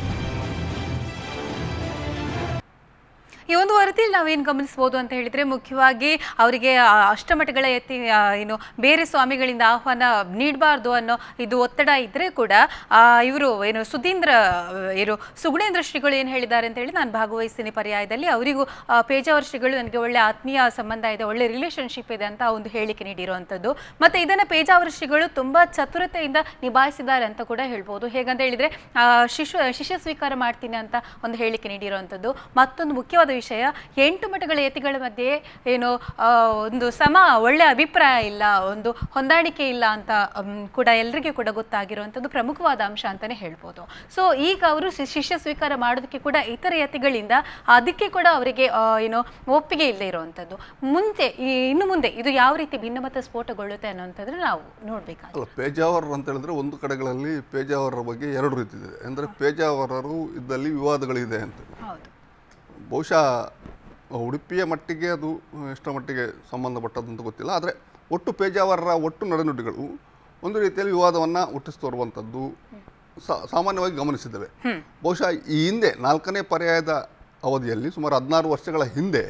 ಈ ಒಂದು ವರದಿಯಲ್ಲಿ ನಾವೇನು ಗಮನಿಸ್ಬೋದು ಅಂತ ಹೇಳಿದ್ರೆ ಮುಖ್ಯವಾಗಿ ಅವರಿಗೆ ಆ ಅಷ್ಟಮಠಗಳ ಎತ್ತಿ ಆ, ಏನು ಬೇರೆ ಸ್ವಾಮಿಗಳಿಂದ ಆಹ್ವಾನ ನೀಡಬಾರ್ದು ಅನ್ನೋ ಇದು ಒತ್ತಡ ಇದ್ರೆ ಕೂಡ ಇವರು ಏನು ಸುಧೀಂದ್ರ ಆ, ಏನು ಸುಗುಣೇಂದ್ರ ಶ್ರೀಗಳು ಏನು ಹೇಳಿದ್ದಾರೆ ಅಂತ ಹೇಳಿ ನಾನು ಭಾಗವಹಿಸ್ತೀನಿ ಪರ್ಯಾಯದಲ್ಲಿ ಅವರಿಗೂ ಆ, ಪೇಜಾವರ ಶ್ರೀಗಳು ನನಗೆ ಒಳ್ಳೆ ಆತ್ಮೀಯ ಸಂಬಂಧ ಇದೆ ಒಳ್ಳೆ ರಿಲೇಶನ್ಶಿಪ್ ಇದೆ ಅಂತ ಒಂದು ಹೇಳಿಕೆ ನೀಡಿರುವಂಥದ್ದು ಮತ್ತೆ ಇದನ್ನ ಪೇಜಾವರ ಶ್ರೀಗಳು ತುಂಬಾ ಚತುರತೆಯಿಂದ ನಿಭಾಯಿಸಿದ್ದಾರೆ ಅಂತ ಕೂಡ ಹೇಳ್ಬೋದು ಹೇಗಂತ ಹೇಳಿದ್ರೆ ಆ, ಶಿಷ್ಯ ಶಿಷ್ಯ ಸ್ವೀಕಾರ ಮಾಡ್ತೀನಿ ಅಂತ ಒಂದು ಹೇಳಿಕೆ ನೀಡಿರುವಂಥದ್ದು ಮತ್ತೊಂದು ಮುಖ್ಯವಾದ ವಿಷಯ ಎಂಟು ಮಠಗಳ ಯತಿಗಳ ಮಧ್ಯೆ ಏನು ಆ, ಒಂದು ಸಮ ಒಳ್ಳೆ ಅಭಿಪ್ರಾಯ ಇಲ್ಲ ಒಂದು ಹೊಂದಾಣಿಕೆ ಇಲ್ಲ ಅಂತ ಮ್, ಕೂಡ ಎಲ್ರಿಗೂ ಕೂಡ ಗೊತ್ತಾಗಿರುವಂಥದ್ದು ಪ್ರಮುಖವಾದ ಅಂಶ ಅಂತಾನೆ ಹೇಳ್ಬೋದು ಸೊ ಈಗ ಅವರು ಶಿ- ಶಿಷ್ಯ ಸ್ವೀಕಾರ ಮಾಡೋದಕ್ಕೆ ಕೂಡ ಇತರ ಯತಿಗಳಿಂದ ಅದಕ್ಕೆ ಕೂಡ ಅವರಿಗೆ ಆ, ಏನು ಒಪ್ಪಿಗೆ ಇಲ್ಲದೆ ಇರುವಂಥದ್ದು ಮುಂದೆ ಈ ಇನ್ನು ಮುಂದೆ ಇದು ಯಾವ ರೀತಿ ಭಿನ್ನಮತ ಸ್ಫೋಟಗೊಳ್ಳುತ್ತೆ ಅನ್ನೋಂಥದ್ದು ನಾವು ನೋಡ್ಬೇಕಾಗುತ್ತೆ ಅಲ್ಲ ಪೇಜಾವರ್ ಅಂತ ಹೇಳಿದ್ರೆ ಒಂದು ಕಡೆಗಳಲ್ಲಿ ಪೇಜಾವರರ ಬಗ್ಗೆ ಎರಡು ರೀತಿ ಇದೆ ಅಂದರೆ ಪೇಜಾವರರು ಇದ್ದಲ್ಲಿ ವಿವಾದಗಳಿದೆ ಅಂತ ಹೌದು ಬಹುಶಃ ಉಡುಪಿಯ ಮಟ್ಟಿಗೆ ಅದು ಎಷ್ಟರ ಮಟ್ಟಿಗೆ ಸಂಬಂಧಪಟ್ಟದಂತ ಗೊತ್ತಿಲ್ಲ ಆದರೆ ಒಟ್ಟು ಪೇಜಾವರರ ಒಟ್ಟು ನಡೆನುಡಿಗಳು ಒಂದು ರೀತಿಯಲ್ಲಿ ವಿವಾದವನ್ನು ಹುಟ್ಟಿಸಿ ತೋರುವಂಥದ್ದು ಸಾ- ಸಾಮಾನ್ಯವಾಗಿ ಗಮನಿಸಿದ್ದೇವೆ ಬಹುಶಃ ಈ ಹಿಂದೆ ನಾಲ್ಕನೇ ಪರ್ಯಾಯದ ಅವಧಿಯಲ್ಲಿ ಸುಮಾರು ಹದಿನಾರು ವರ್ಷಗಳ ಹಿಂದೆ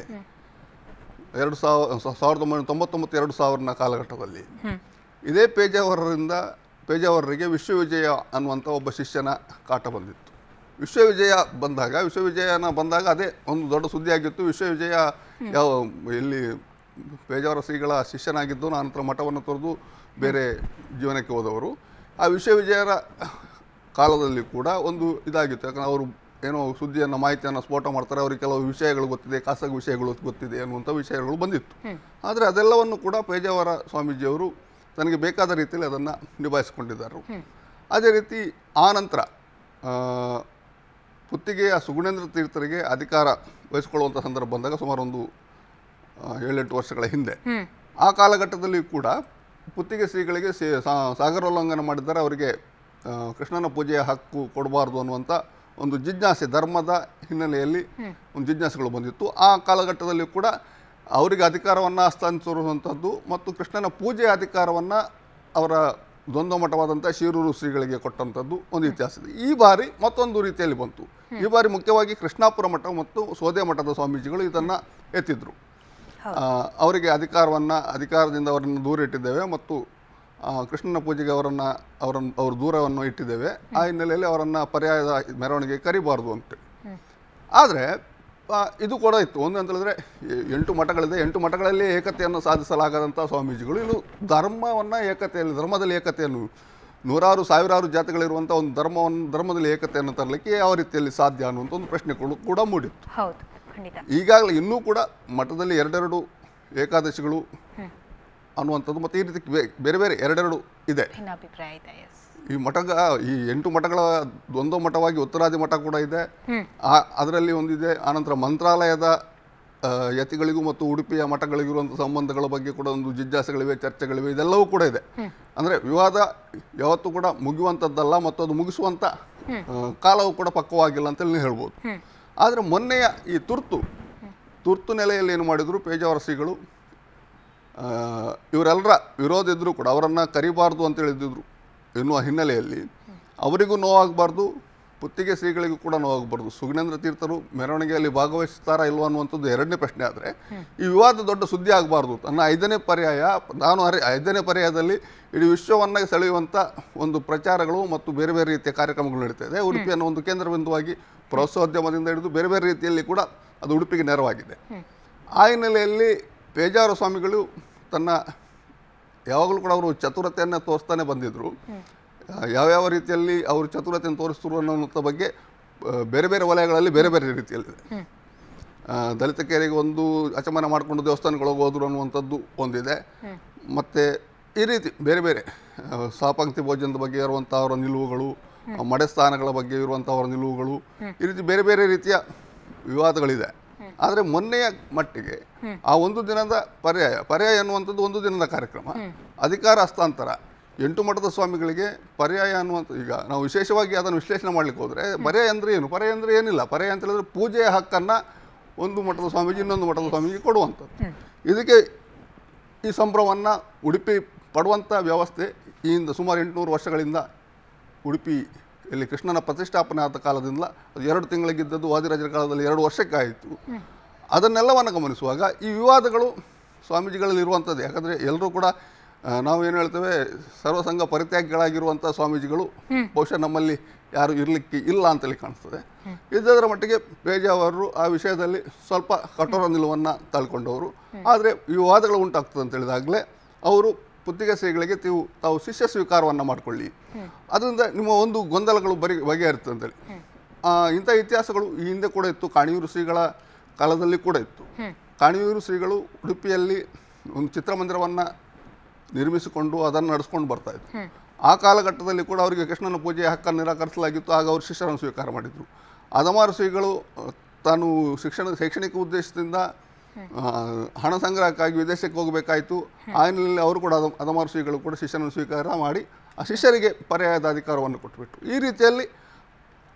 ಎರಡು ಸಾವಿರ ಸಾವಿರದ ಒಂಬೈನೂರ ತೊಂಬತ್ತೊಂಬತ್ತು ಎರಡು ಸಾವಿರನ ಕಾಲಘಟ್ಟದಲ್ಲಿ ಇದೇ ಪೇಜಾವರರಿಂದ ಪೇಜಾವರರಿಗೆ ವಿಶ್ವವಿಜಯ ಅನ್ನುವಂಥ ಒಬ್ಬ ಶಿಷ್ಯನ ಕಾಟ ಬಂದಿತ್ತು ವಿಶ್ವವಿಜಯ ಬಂದಾಗ ವಿಶ್ವವಿಜಯನ ಬಂದಾಗ ಅದೇ ಒಂದು ದೊಡ್ಡ ಸುದ್ದಿ ಆಗಿತ್ತು ವಿಶ್ವವಿಜಯ ಯಾವ ಇಲ್ಲಿ ಪೇಜಾವರ ಶ್ರೀಗಳ ಶಿಷ್ಯನಾಗಿದ್ದು ನಂತರ ಮಠವನ್ನು ತೊರೆದು ಬೇರೆ ಜೀವನಕ್ಕೆ ಹೋದವರು ಆ ವಿಶ್ವವಿಜಯರ ಕಾಲದಲ್ಲಿ ಕೂಡ ಒಂದು ಇದಾಗಿತ್ತು ಯಾಕಂದ್ರೆ ಅವರು ಏನೋ ಸುದ್ದಿಯನ್ನು ಮಾಹಿತಿಯನ್ನು ಸ್ಫೋಟ ಮಾಡ್ತಾರೆ ಅವರಿಗೆ ಕೆಲವು ವಿಷಯಗಳು ಗೊತ್ತಿದೆ ಖಾಸಗಿ ವಿಷಯಗಳು ಗೊತ್ತಿದೆ ಅನ್ನುವಂಥ ವಿಷಯಗಳು ಬಂದಿತ್ತು ಆದರೆ ಅದೆಲ್ಲವನ್ನು ಕೂಡ ಪೇಜಾವರ ಸ್ವಾಮೀಜಿಯವರು ತನಗೆ ಬೇಕಾದ ರೀತಿಯಲ್ಲಿ ಅದನ್ನು ನಿಭಾಯಿಸಿಕೊಂಡಿದ್ದಾರೆ ಅದೇ ರೀತಿ ಆ ನಂತರ ಆ, ಪುತ್ತಿಗೆಯ ಸುಗುಣೇಂದ್ರ ತೀರ್ಥರಿಗೆ ಅಧಿಕಾರ ವಹಿಸಿಕೊಳ್ಳುವಂಥ ಸಂದರ್ಭ ಬಂದಾಗ ಸುಮಾರು ಒಂದು ಆ, ಏಳೆಂಟು ವರ್ಷಗಳ ಹಿಂದೆ ಆ ಕಾಲಘಟ್ಟದಲ್ಲಿ ಕೂಡ ಪುತ್ತಿಗೆ ಶ್ರೀಗಳಿಗೆ ಸೇ- ಸಾ- ಸಾಗರೋಲ್ಲಂಘನ ಮಾಡಿದ್ದಾರೆ ಅವರಿಗೆ ಆ, ಕೃಷ್ಣನ ಪೂಜೆಯ ಹಕ್ಕು ಕೊಡಬಾರ್ದು ಅನ್ನುವಂಥ ಒಂದು ಜಿಜ್ಞಾಸೆ ಧರ್ಮದ ಹಿನ್ನೆಲೆಯಲ್ಲಿ ಒಂದು ಜಿಜ್ಞಾಸೆಗಳು ಬಂದಿತ್ತು ಆ ಕಾಲಘಟ್ಟದಲ್ಲಿ ಕೂಡ ಅವರಿಗೆ ಅಧಿಕಾರವನ್ನು ಹಸ್ತಾಂತರಿಸುವಂಥದ್ದು ಮತ್ತು ಕೃಷ್ಣನ ಪೂಜೆಯ ಅಧಿಕಾರವನ್ನು ಅವರ ದ್ವಂದ್ವ ಮಠವಾದಂಥ ಶಿರೂರು ಶ್ರೀಗಳಿಗೆ ಕೊಟ್ಟಂಥದ್ದು ಒಂದು ಇತಿಹಾಸ ಇದೆ ಈ ಬಾರಿ ಮತ್ತೊಂದು ರೀತಿಯಲ್ಲಿ ಬಂತು ಈ ಬಾರಿ ಮುಖ್ಯವಾಗಿ ಕೃಷ್ಣಾಪುರ ಮಠ ಮತ್ತು ಸೋದೆ ಮಠದ ಸ್ವಾಮೀಜಿಗಳು ಇದನ್ನು ಎತ್ತಿದ್ರು ಆ, ಅವರಿಗೆ ಅಧಿಕಾರವನ್ನು ಅಧಿಕಾರದಿಂದ ಅವರನ್ನು ದೂರ ಇಟ್ಟಿದ್ದೇವೆ ಮತ್ತು ಆ, ಕೃಷ್ಣನ ಪೂಜೆಗೆ ಅವರನ್ನು ಅವರನ್ನು ಅವ್ರ ದೂರವನ್ನು ಇಟ್ಟಿದ್ದೇವೆ ಆ ಹಿನ್ನೆಲೆಯಲ್ಲಿ ಅವರನ್ನು ಪರ್ಯಾಯದ ಮೆರವಣಿಗೆ ಕರಿಬಾರ್ದು ಅಂತೇಳಿ ಆದರೆ ಇದು ಕೂಡ ಇತ್ತು ಒಂದು ಅಂತ ಹೇಳಿದ್ರೆ ಎ- ಎಂಟು ಮಠಗಳಿದೆ ಎಂಟು ಮಠಗಳಲ್ಲಿ ಏಕತೆಯನ್ನು ಸಾಧಿಸಲಾಗದಂಥ ಸ್ವಾಮೀಜಿಗಳು ಇನ್ನು ಧರ್ಮವನ್ನು ಏಕತೆಯಲ್ಲಿ ಧರ್ಮದಲ್ಲಿ ಏಕತೆಯನ್ನು ನೂರಾರು ಸಾವಿರಾರು ಜಾತಿಗಳಿರುವಂಥ ಒಂದು ಧರ್ಮವನ್ನು ಧರ್ಮದಲ್ಲಿ ಏಕತೆಯನ್ನು ತರಲಿಕ್ಕೆ ಯಾವ ರೀತಿಯಲ್ಲಿ ಸಾಧ್ಯ ಅನ್ನುವಂಥ ಒಂದು ಪ್ರಶ್ನೆಗಳು ಕೂಡ ಮೂಡಿತ್ತು ಹೌದು ಖಂಡಿತ ಈಗಾಗಲೇ ಇನ್ನೂ ಕೂಡ ಮಠದಲ್ಲಿ ಎರಡೆರಡು ಏಕಾದಶಿಗಳು ಅನ್ನುವಂಥದ್ದು ಮತ್ತು ಈ ರೀತಿ ಬೇ- ಬೇರೆ ಬೇರೆ ಎರಡೆರಡು ಇದೆ ಭಿನ್ನಾಭಿಪ್ರಾಯ ಇದೆ ಎಸ್ ಈ ಮಠಗ ಈ ಎಂಟು ಮಠಗಳ ಒಂದು ಮಠವಾಗಿ ಉತ್ತರಾದಿ ಮಠ ಕೂಡ ಇದೆ ಆ ಅದರಲ್ಲಿ ಒಂದಿದೆ ಆನಂತರ ಮಂತ್ರಾಲಯದ ಆ, ಯತಿಗಳಿಗೂ ಮತ್ತು ಉಡುಪಿಯ ಮಠಗಳಿಗಿರುವಂಥ ಸಂಬಂಧಗಳ ಬಗ್ಗೆ ಕೂಡ ಒಂದು ಜಿಜ್ಞಾಸೆಗಳಿವೆ ಚರ್ಚೆಗಳಿವೆ ಇದೆಲ್ಲವೂ ಕೂಡ ಇದೆ ಅಂದರೆ ವಿವಾದ ಯಾವತ್ತೂ ಕೂಡ ಮುಗಿಯುವಂಥದ್ದಲ್ಲ ಮತ್ತು ಅದು ಮುಗಿಸುವಂಥ ಆ, ಕಾಲವು ಕೂಡ ಪಕ್ವವಾಗಿಲ್ಲ ಅಂತೇಳಿ ನೀವು ಹೇಳ್ಬೋದು ಆದರೆ ಮೊನ್ನೆಯ ಈ ತುರ್ತು ತುರ್ತು ನೆಲೆಯಲ್ಲಿ ಏನು ಮಾಡಿದರು ಪೇಜಾವರ ಶ್ರೀಗಳು ಆ, ಇವರೆಲ್ಲರ ವಿರೋಧ ಇದ್ದರೂ ಕೂಡ ಅವರನ್ನು ಕರಿಬಾರ್ದು ಅಂತ ಹೇಳಿದ್ರು ಎನ್ನುವ ಹಿನ್ನೆಲೆಯಲ್ಲಿ ಅವರಿಗೂ ನೋವಾಗಬಾರ್ದು ಪುತ್ತಿಗೆ ಶ್ರೀಗಳಿಗೂ ಕೂಡ ನೋವಾಗಬಾರ್ದು ಸುಗುಣೇಂದ್ರ ತೀರ್ಥರು ಮೆರವಣಿಗೆಯಲ್ಲಿ ಭಾಗವಹಿಸ್ತಾರಾ ಇಲ್ವಾ ಅನ್ನುವಂಥದ್ದು ಎರಡನೇ ಪ್ರಶ್ನೆ ಆದರೆ ಈ ವಿವಾದ ದೊಡ್ಡ ಸುದ್ದಿ ಆಗಬಾರ್ದು ನನ್ನ ಐದನೇ ಪರ್ಯಾಯ ನಾನು ಅರೆ ಐದನೇ ಪರ್ಯಾಯದಲ್ಲಿ ಇಡೀ ವಿಶ್ವವನ್ನು ಸೆಳೆಯುವಂಥ ಒಂದು ಪ್ರಚಾರಗಳು ಮತ್ತು ಬೇರೆ ಬೇರೆ ರೀತಿಯ ಕಾರ್ಯಕ್ರಮಗಳು ನಡೀತಾ ಇದೆ ಉಡುಪಿಯನ್ನು ಒಂದು ಕೇಂದ್ರ ಬಿಂದುವಾಗಿ ಪ್ರವಾಸೋದ್ಯಮದಿಂದ ಹಿಡಿದು ಬೇರೆ ಬೇರೆ ರೀತಿಯಲ್ಲಿ ಕೂಡ ಅದು ಉಡುಪಿಗೆ ನೆರವಾಗಿದೆ ಆ ಹಿನ್ನೆಲೆಯಲ್ಲಿ ಪೇಜಾವರ ಸ್ವಾಮಿಗಳು ತನ್ನ ಯಾವಾಗಲೂ ಕೂಡ ಅವರು ಚತುರತೆಯನ್ನು ತೋರಿಸ್ತಾನೆ ಬಂದಿದ್ದರು ಆ, ಯಾವ್ಯಾವ ರೀತಿಯಲ್ಲಿ ಅವರು ಚತುರತೆಯನ್ನು ತೋರಿಸಿದ್ರು ಅನ್ನೋಂಥ ಬಗ್ಗೆ ಆ, ಬೇರೆ ಬೇರೆ ವಲಯಗಳಲ್ಲಿ ಬೇರೆ ಬೇರೆ ರೀತಿಯಲ್ಲಿದೆ ಆ, ದಲಿತ ಕೇರಿಗೆ ಒಂದು ಅಚಮನ ಮಾಡಿಕೊಂಡು ದೇವಸ್ಥಾನಗಳಿಗೆ ಹೋದ್ರು ಅನ್ನುವಂಥದ್ದು ಒಂದಿದೆ ಮತ್ತು ಈ ರೀತಿ ಬೇರೆ ಬೇರೆ ಆ, ಸಹಪಂಕ್ತಿ ಭೋಜನದ ಬಗ್ಗೆ ಇರುವಂಥ ಅವರ ನಿಲುವುಗಳು ಆ, ಮಡೆಸ್ಥಾನಗಳ ಬಗ್ಗೆ ಇರುವಂಥ ಅವರ ನಿಲುವುಗಳು ಈ ರೀತಿ ಬೇರೆ ಬೇರೆ ರೀತಿಯ ವಿವಾದಗಳಿದೆ ಆದರೆ ಮೊನ್ನೆಯ ಮಟ್ಟಿಗೆ ಆ ಒಂದು ದಿನದ ಪರ್ಯಾಯ ಪರ್ಯಾಯ ಅನ್ನುವಂಥದ್ದು ಒಂದು ದಿನದ ಕಾರ್ಯಕ್ರಮ ಅಧಿಕಾರ ಹಸ್ತಾಂತರ ಎಂಟು ಮಠದ ಸ್ವಾಮಿಗಳಿಗೆ ಪರ್ಯಾಯ ಅನ್ನುವಂಥ ಈಗ ನಾವು ವಿಶೇಷವಾಗಿ ಅದನ್ನು ವಿಶ್ಲೇಷಣೆ ಮಾಡ್ಲಿಕ್ಕೆ ಹೋದರೆ ಪರ್ಯಾಯ ಅಂದರೆ ಏನು ಪರ್ಯಾಯ ಅಂದರೆ ಏನಿಲ್ಲ ಪರ್ಯಾಯ ಅಂತ ಹೇಳಿದ್ರೆ ಪೂಜೆಯ ಹಕ್ಕನ್ನು ಒಂದು ಮಠದ ಸ್ವಾಮೀಜಿ ಇನ್ನೊಂದು ಮಠದ ಸ್ವಾಮೀಜಿ ಕೊಡುವಂಥದ್ದು ಇದಕ್ಕೆ ಈ ಸಂಭ್ರಮವನ್ನು ಉಡುಪಿ ಪಡುವಂಥ ವ್ಯವಸ್ಥೆ ಈ ಹಿಂದೆ ಸುಮಾರು ಎಂಟುನೂರು ವರ್ಷಗಳಿಂದ ಉಡುಪಿ ಇಲ್ಲಿ ಕೃಷ್ಣನ ಪ್ರತಿಷ್ಠಾಪನೆ ಆದ ಕಾಲದಿಂದ ಅದು ಎರಡು ತಿಂಗಳಿಗಿದ್ದದ್ದು ವಾದಿರಾಜರ ಕಾಲದಲ್ಲಿ ಎರಡು ವರ್ಷಕ್ಕೆ ಆಯಿತು ಅದನ್ನೆಲ್ಲವನ್ನು ಗಮನಿಸುವಾಗ ಈ ವಿವಾದಗಳು ಸ್ವಾಮೀಜಿಗಳಲ್ಲಿ ಇರುವಂಥದ್ದು ಯಾಕಂದರೆ ಎಲ್ಲರೂ ಕೂಡ ಆ, ನಾವು ಏನು ಹೇಳ್ತೇವೆ ಸರ್ವಸಂಘ ಪರಿತ್ಯಾಗಿಗಳಾಗಿರುವಂಥ ಸ್ವಾಮೀಜಿಗಳು ಬಹುಶಃ ನಮ್ಮಲ್ಲಿ ಯಾರು ಇರಲಿಕ್ಕೆ ಇಲ್ಲ ಅಂತೇಳಿ ಕಾಣಿಸ್ತದೆ ಇದ್ದದರ ಮಟ್ಟಿಗೆ ಪೇಜಾವರು ಆ ವಿಷಯದಲ್ಲಿ ಸ್ವಲ್ಪ ಕಠೋರ ನಿಲುವನ್ನು ತಾಳ್ಕೊಂಡವರು ಆದರೆ ಈ ವಿವಾದಗಳು ಉಂಟಾಗ್ತದೆ ಅಂತ ಹೇಳಿದಾಗಲೇ ಅವರು ಪುತ್ತಿಗೆ ಶ್ರೀಗಳಿಗೆ ನೀವು ತಾವು ಶಿಷ್ಯ ಸ್ವೀಕಾರವನ್ನು ಮಾಡಿಕೊಳ್ಳಿ ಅದರಿಂದ ನಿಮ್ಮ ಒಂದು ಗೊಂದಲಗಳು ಬರಿ ಬಗೆಹರಿತು ಅಂತೇಳಿ ಆ, ಇಂಥ ಇತಿಹಾಸಗಳು ಈ ಹಿಂದೆ ಕೂಡ ಇತ್ತು ಕಾಣಿಯೂರು ಶ್ರೀಗಳ ಕಾಲದಲ್ಲಿ ಕೂಡ ಇತ್ತು ಕಾಣಿಯೂರು ಶ್ರೀಗಳು ಉಡುಪಿಯಲ್ಲಿ ಒಂದು ಚಿತ್ರಮಂದಿರವನ್ನು ನಿರ್ಮಿಸಿಕೊಂಡು ಅದನ್ನು ನಡೆಸ್ಕೊಂಡು ಬರ್ತಾ ಇದ್ರು ಆ ಕಾಲಘಟ್ಟದಲ್ಲಿ ಕೂಡ ಅವರಿಗೆ ಕೃಷ್ಣನ ಪೂಜೆಯ ಹಕ್ಕನ್ನು ನಿರಾಕರಿಸಲಾಗಿತ್ತು ಆಗ ಅವರು ಶಿಷ್ಯರನ್ನು ಸ್ವೀಕಾರ ಮಾಡಿದರು ಅದಮಾರು ಶ್ರೀಗಳು ಆ, ತಾನು ಶಿಕ್ಷಣ ಶೈಕ್ಷಣಿಕ ಉದ್ದೇಶದಿಂದ ಆ, ಹಣ ಸಂಗ್ರಹಕ್ಕಾಗಿ ವಿದೇಶಕ್ಕೆ ಹೋಗಬೇಕಾಯಿತು ಆ ಹಿನ್ನೆಲೆಯಲ್ಲಿ ಅವರು ಕೂಡ ಅದ ಅದಮಾರು ಶ್ರೀಗಳು ಕೂಡ ಶಿಷ್ಯರನ್ನು ಸ್ವೀಕಾರ ಮಾಡಿ ಆ ಶಿಷ್ಯರಿಗೆ ಪರ್ಯಾಯದ ಅಧಿಕಾರವನ್ನು ಕೊಟ್ಟುಬಿಟ್ಟು ಈ ರೀತಿಯಲ್ಲಿ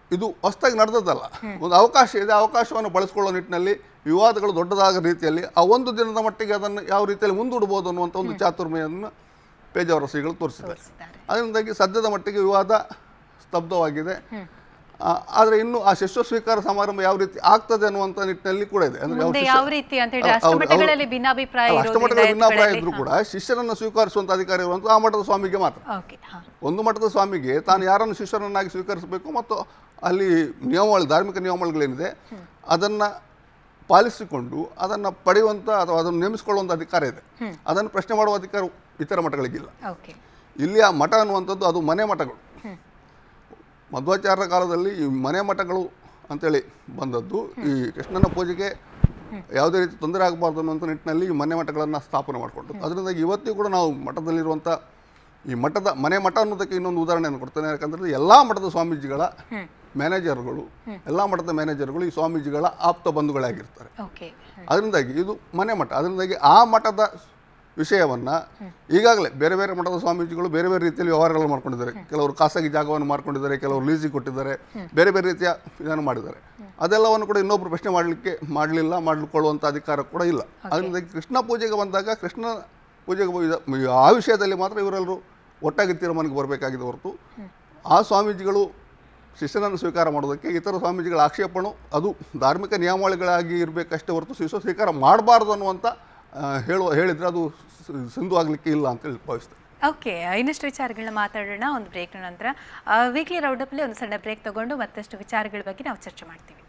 ಇದು ಹೊಸದಾಗಿ ನಡೆದದ್ದಲ್ಲ ಒಂದು ಅವಕಾಶ ಇದೆ ಅವಕಾಶವನ್ನು ಬಳಸ್ಕೊಳ್ಳೋ ನಿಟ್ಟಿನಲ್ಲಿ ವಿವಾದಗಳು ದೊಡ್ಡದಾದ ರೀತಿಯಲ್ಲಿ ಆ ಒಂದು ದಿನದ ಮಟ್ಟಿಗೆ ಅದನ್ನು ಯಾವ ರೀತಿಯಲ್ಲಿ ಮುಂದೂಡ್ಬೋದು ಅನ್ನುವಂಥ ಒಂದು ಚಾತುರ್ಮೆಯನ್ನು ಪೇಜಾವರ ಶ್ರೀಗಳು ತೋರಿಸಿದ್ದಾರೆ ತೋರಿಸಿದ್ದಾರೆ ಅದರಿಂದಾಗಿ ಸದ್ಯದ ಮಟ್ಟಿಗೆ ವಿವಾದ ಸ್ತಬ್ಧವಾಗಿದೆ ಆದರೆ ಇನ್ನು ಆ ಶಿಷ್ಯ ಸ್ವೀಕಾರ ಸಮಾರಂಭ ಯಾವ ರೀತಿ ಆಗ್ತದೆ ಅನ್ನುವಂಥ ನಿಟ್ಟಿನಲ್ಲಿ ಕೂಡ ಇದೆ ಅಂದ್ರೆ ಯಾವ ಮುಂದೆ ಶಿಷ್ಯ- ಯಾವ ರೀತಿ ಅಂತ ಹೇಳಿ ಅಲ್ಲ, ಅವ್ರು- ಅಷ್ಟಮಠಗಳಲ್ಲಿ ಭಿನ್ನಾಭಿಪ್ರಾಯ ಅಲ್ಲ, ಇರೋದ್ರಿಂದ ಅಷ್ಟಮಠದ ಭಿನ್ನಾಭಿಪ್ರಾಯ ಎತ್ತುಗಳಲ್ಲಿ- ಇದ್ರೂ ಕೂಡ ಶಿಷ್ಯರನ್ನು ಸ್ವೀಕರಿಸುವಂಥ ಅಧಿಕಾರ ಇರುವಂಥ ಆ ಮಠದ ಸ್ವಾಮಿಗೆ ಮಾತ್ರ ಓಕೆ ಹಾ ಒಂದು ಮಠದ ಸ್ವಾಮಿಗೆ ತಾನು ಯಾರನ್ನು ಶಿಷ್ಯರನ್ನಾಗಿ ಸ್ವೀಕರಿಸಬೇಕು ಮತ್ತು ಅಲ್ಲಿ ನಿಯಮಾವಳಿ ಧಾರ್ಮಿಕ ನಿಯಮಗಳೇನಿದೆ ಅದನ್ನು ಪಾಲಿಸಿಕೊಂಡು ಅದನ್ನು ಪಡೆಯುವಂಥ ಅಥವಾ ಅದನ್ನು ನೇಮಿಸಿಕೊಳ್ಳುವಂಥ ಅಧಿಕಾರ ಇದೆ ಅದನ್ನು ಪ್ರಶ್ನೆ ಮಾಡುವ ಅಧಿಕಾರ ಇತರ ಮಠಗಳಿಗಿಲ್ಲ ಓಕೆ ಇಲ್ಲಿ ಆ ಮಠ ಅನ್ನುವಂಥದ್ದು ಅದು ಮನೆ ಮಠಗಳು ಮಧ್ವಾಚಾರ್ಯರ ಕಾಲದಲ್ಲಿ ಈ ಮನೆ ಮಠಗಳು ಅಂತೇಳಿ ಬಂದದ್ದು ಈ ಕೃಷ್ಣನ ಪೂಜೆಗೆ ಯಾವುದೇ ರೀತಿ ತೊಂದರೆ ಆಗಬಾರ್ದು ಅನ್ನುವಂಥ ನಿಟ್ಟಿನಲ್ಲಿ ಈ ಮನೆ ಮಠಗಳನ್ನು ಸ್ಥಾಪನೆ ಮಾಡಿಕೊಂಡು ಅದರಿಂದ ಇವತ್ತಿಗೂ ಕೂಡ ನಾವು ಮಠದಲ್ಲಿರುವಂಥ ಈ ಮಠದ ಮನೆ ಮಠ ಅನ್ನೋದಕ್ಕೆ ಇನ್ನೊಂದು ಉದಾಹರಣೆಯನ್ನು ಕೊಡ್ತೇನೆ ಯಾಕಂದರೆ ಎಲ್ಲ ಮಠದ ಸ್ವಾಮೀಜಿಗಳ ಮ್ಯಾನೇಜರ್ಗಳು ಎಲ್ಲ ಮಠದ ಮ್ಯಾನೇಜರ್ಗಳು ಈ ಸ್ವಾಮೀಜಿಗಳ ಆಪ್ತ ಬಂಧುಗಳಾಗಿರ್ತಾರೆ ಓಕೆ ಅದರಿಂದಾಗಿ ಇದು ಮನೆ ಮಠ ಅದರಿಂದಾಗಿ ಆ ಮಠದ ವಿಷಯವನ್ನು ಈಗಾಗಲೇ ಬೇರೆ ಬೇರೆ ಮಠದ ಸ್ವಾಮೀಜಿಗಳು ಬೇರೆ ಬೇರೆ ರೀತಿಯಲ್ಲಿ ವ್ಯವಹಾರಗಳನ್ನು ಮಾಡ್ಕೊಂಡಿದ್ದಾರೆ ಕೆಲವರು ಖಾಸಗಿ ಜಾಗವನ್ನು ಮಾಡ್ಕೊಂಡಿದ್ದಾರೆ ಕೆಲವರು ಲೀಸಿಗೆ ಕೊಟ್ಟಿದ್ದಾರೆ ಬೇರೆ ಬೇರೆ ರೀತಿಯ ಇದನ್ನು ಮಾಡಿದ್ದಾರೆ ಅದೆಲ್ಲವನ್ನು ಕೂಡ ಇನ್ನೊಬ್ಬರು ಪ್ರಶ್ನೆ ಮಾಡಲಿಕ್ಕೆ ಮಾಡಲಿಲ್ಲ ಮಾಡಿಕೊಳ್ಳುವಂಥ ಅಧಿಕಾರ ಕೂಡ ಇಲ್ಲ ಅದರಿಂದಾಗಿ ಕೃಷ್ಣ ಪೂಜೆಗೆ ಬಂದಾಗ ಕೃಷ್ಣ ಪೂಜೆಗೆ ಹೋಗಿದ- ಆ ವಿಷಯದಲ್ಲಿ ಮಾತ್ರ ಇವರೆಲ್ಲರೂ ಒಟ್ಟಾಗಿ ತೀರ್ಮಾನಕ್ಕೆ ಬರಬೇಕಾಗಿದೆ ಹೊರತು ಆ ಸ್ವಾಮೀಜಿಗಳು ಶಿಷ್ಯನನ್ನು ಸ್ವೀಕಾರ ಮಾಡೋದಕ್ಕೆ ಇತರ ಸ್ವಾಮೀಜಿಗಳ ಆಕ್ಷೇಪಣು ಅದು ಧಾರ್ಮಿಕ ನಿಯಮಾವಳಿಗಳಾಗಿ ಇರಬೇಕಷ್ಟೇ ಹೊರತು ಶಿಷ್ಯ ಸ್ವೀಕಾರ ಮಾಡಬಾರ್ದು ಅನ್ನುವಂಥ ಆ, ಹೇಳುವ ಹೇಳಿದರೆ ಅದು ಸ- ಸಿಂಧು ಆಗಲಿಕ್ಕೆ ಇಲ್ಲ ಅಂತೇಳಿ ಭಾವಿಸ್ತೇನೆ ಓಕೆ ಇನ್ನಷ್ಟು ವಿಚಾರಗಳನ್ನ ಮಾತಾಡೋಣ ಒಂದು ಬ್ರೇಕ್ ನಂತರ ವೀಕ್ಲಿ ರೌಂಡಪ್ಪಲ್ಲಿ ಒಂದು ಸಣ್ಣ ಬ್ರೇಕ್ ತಗೊಂಡು ಮತ್ತಷ್ಟು ವಿಚಾರಗಳ ಬಗ್ಗೆ ನಾವು ಚರ್ಚೆ ಮಾಡ್ತೀವಿ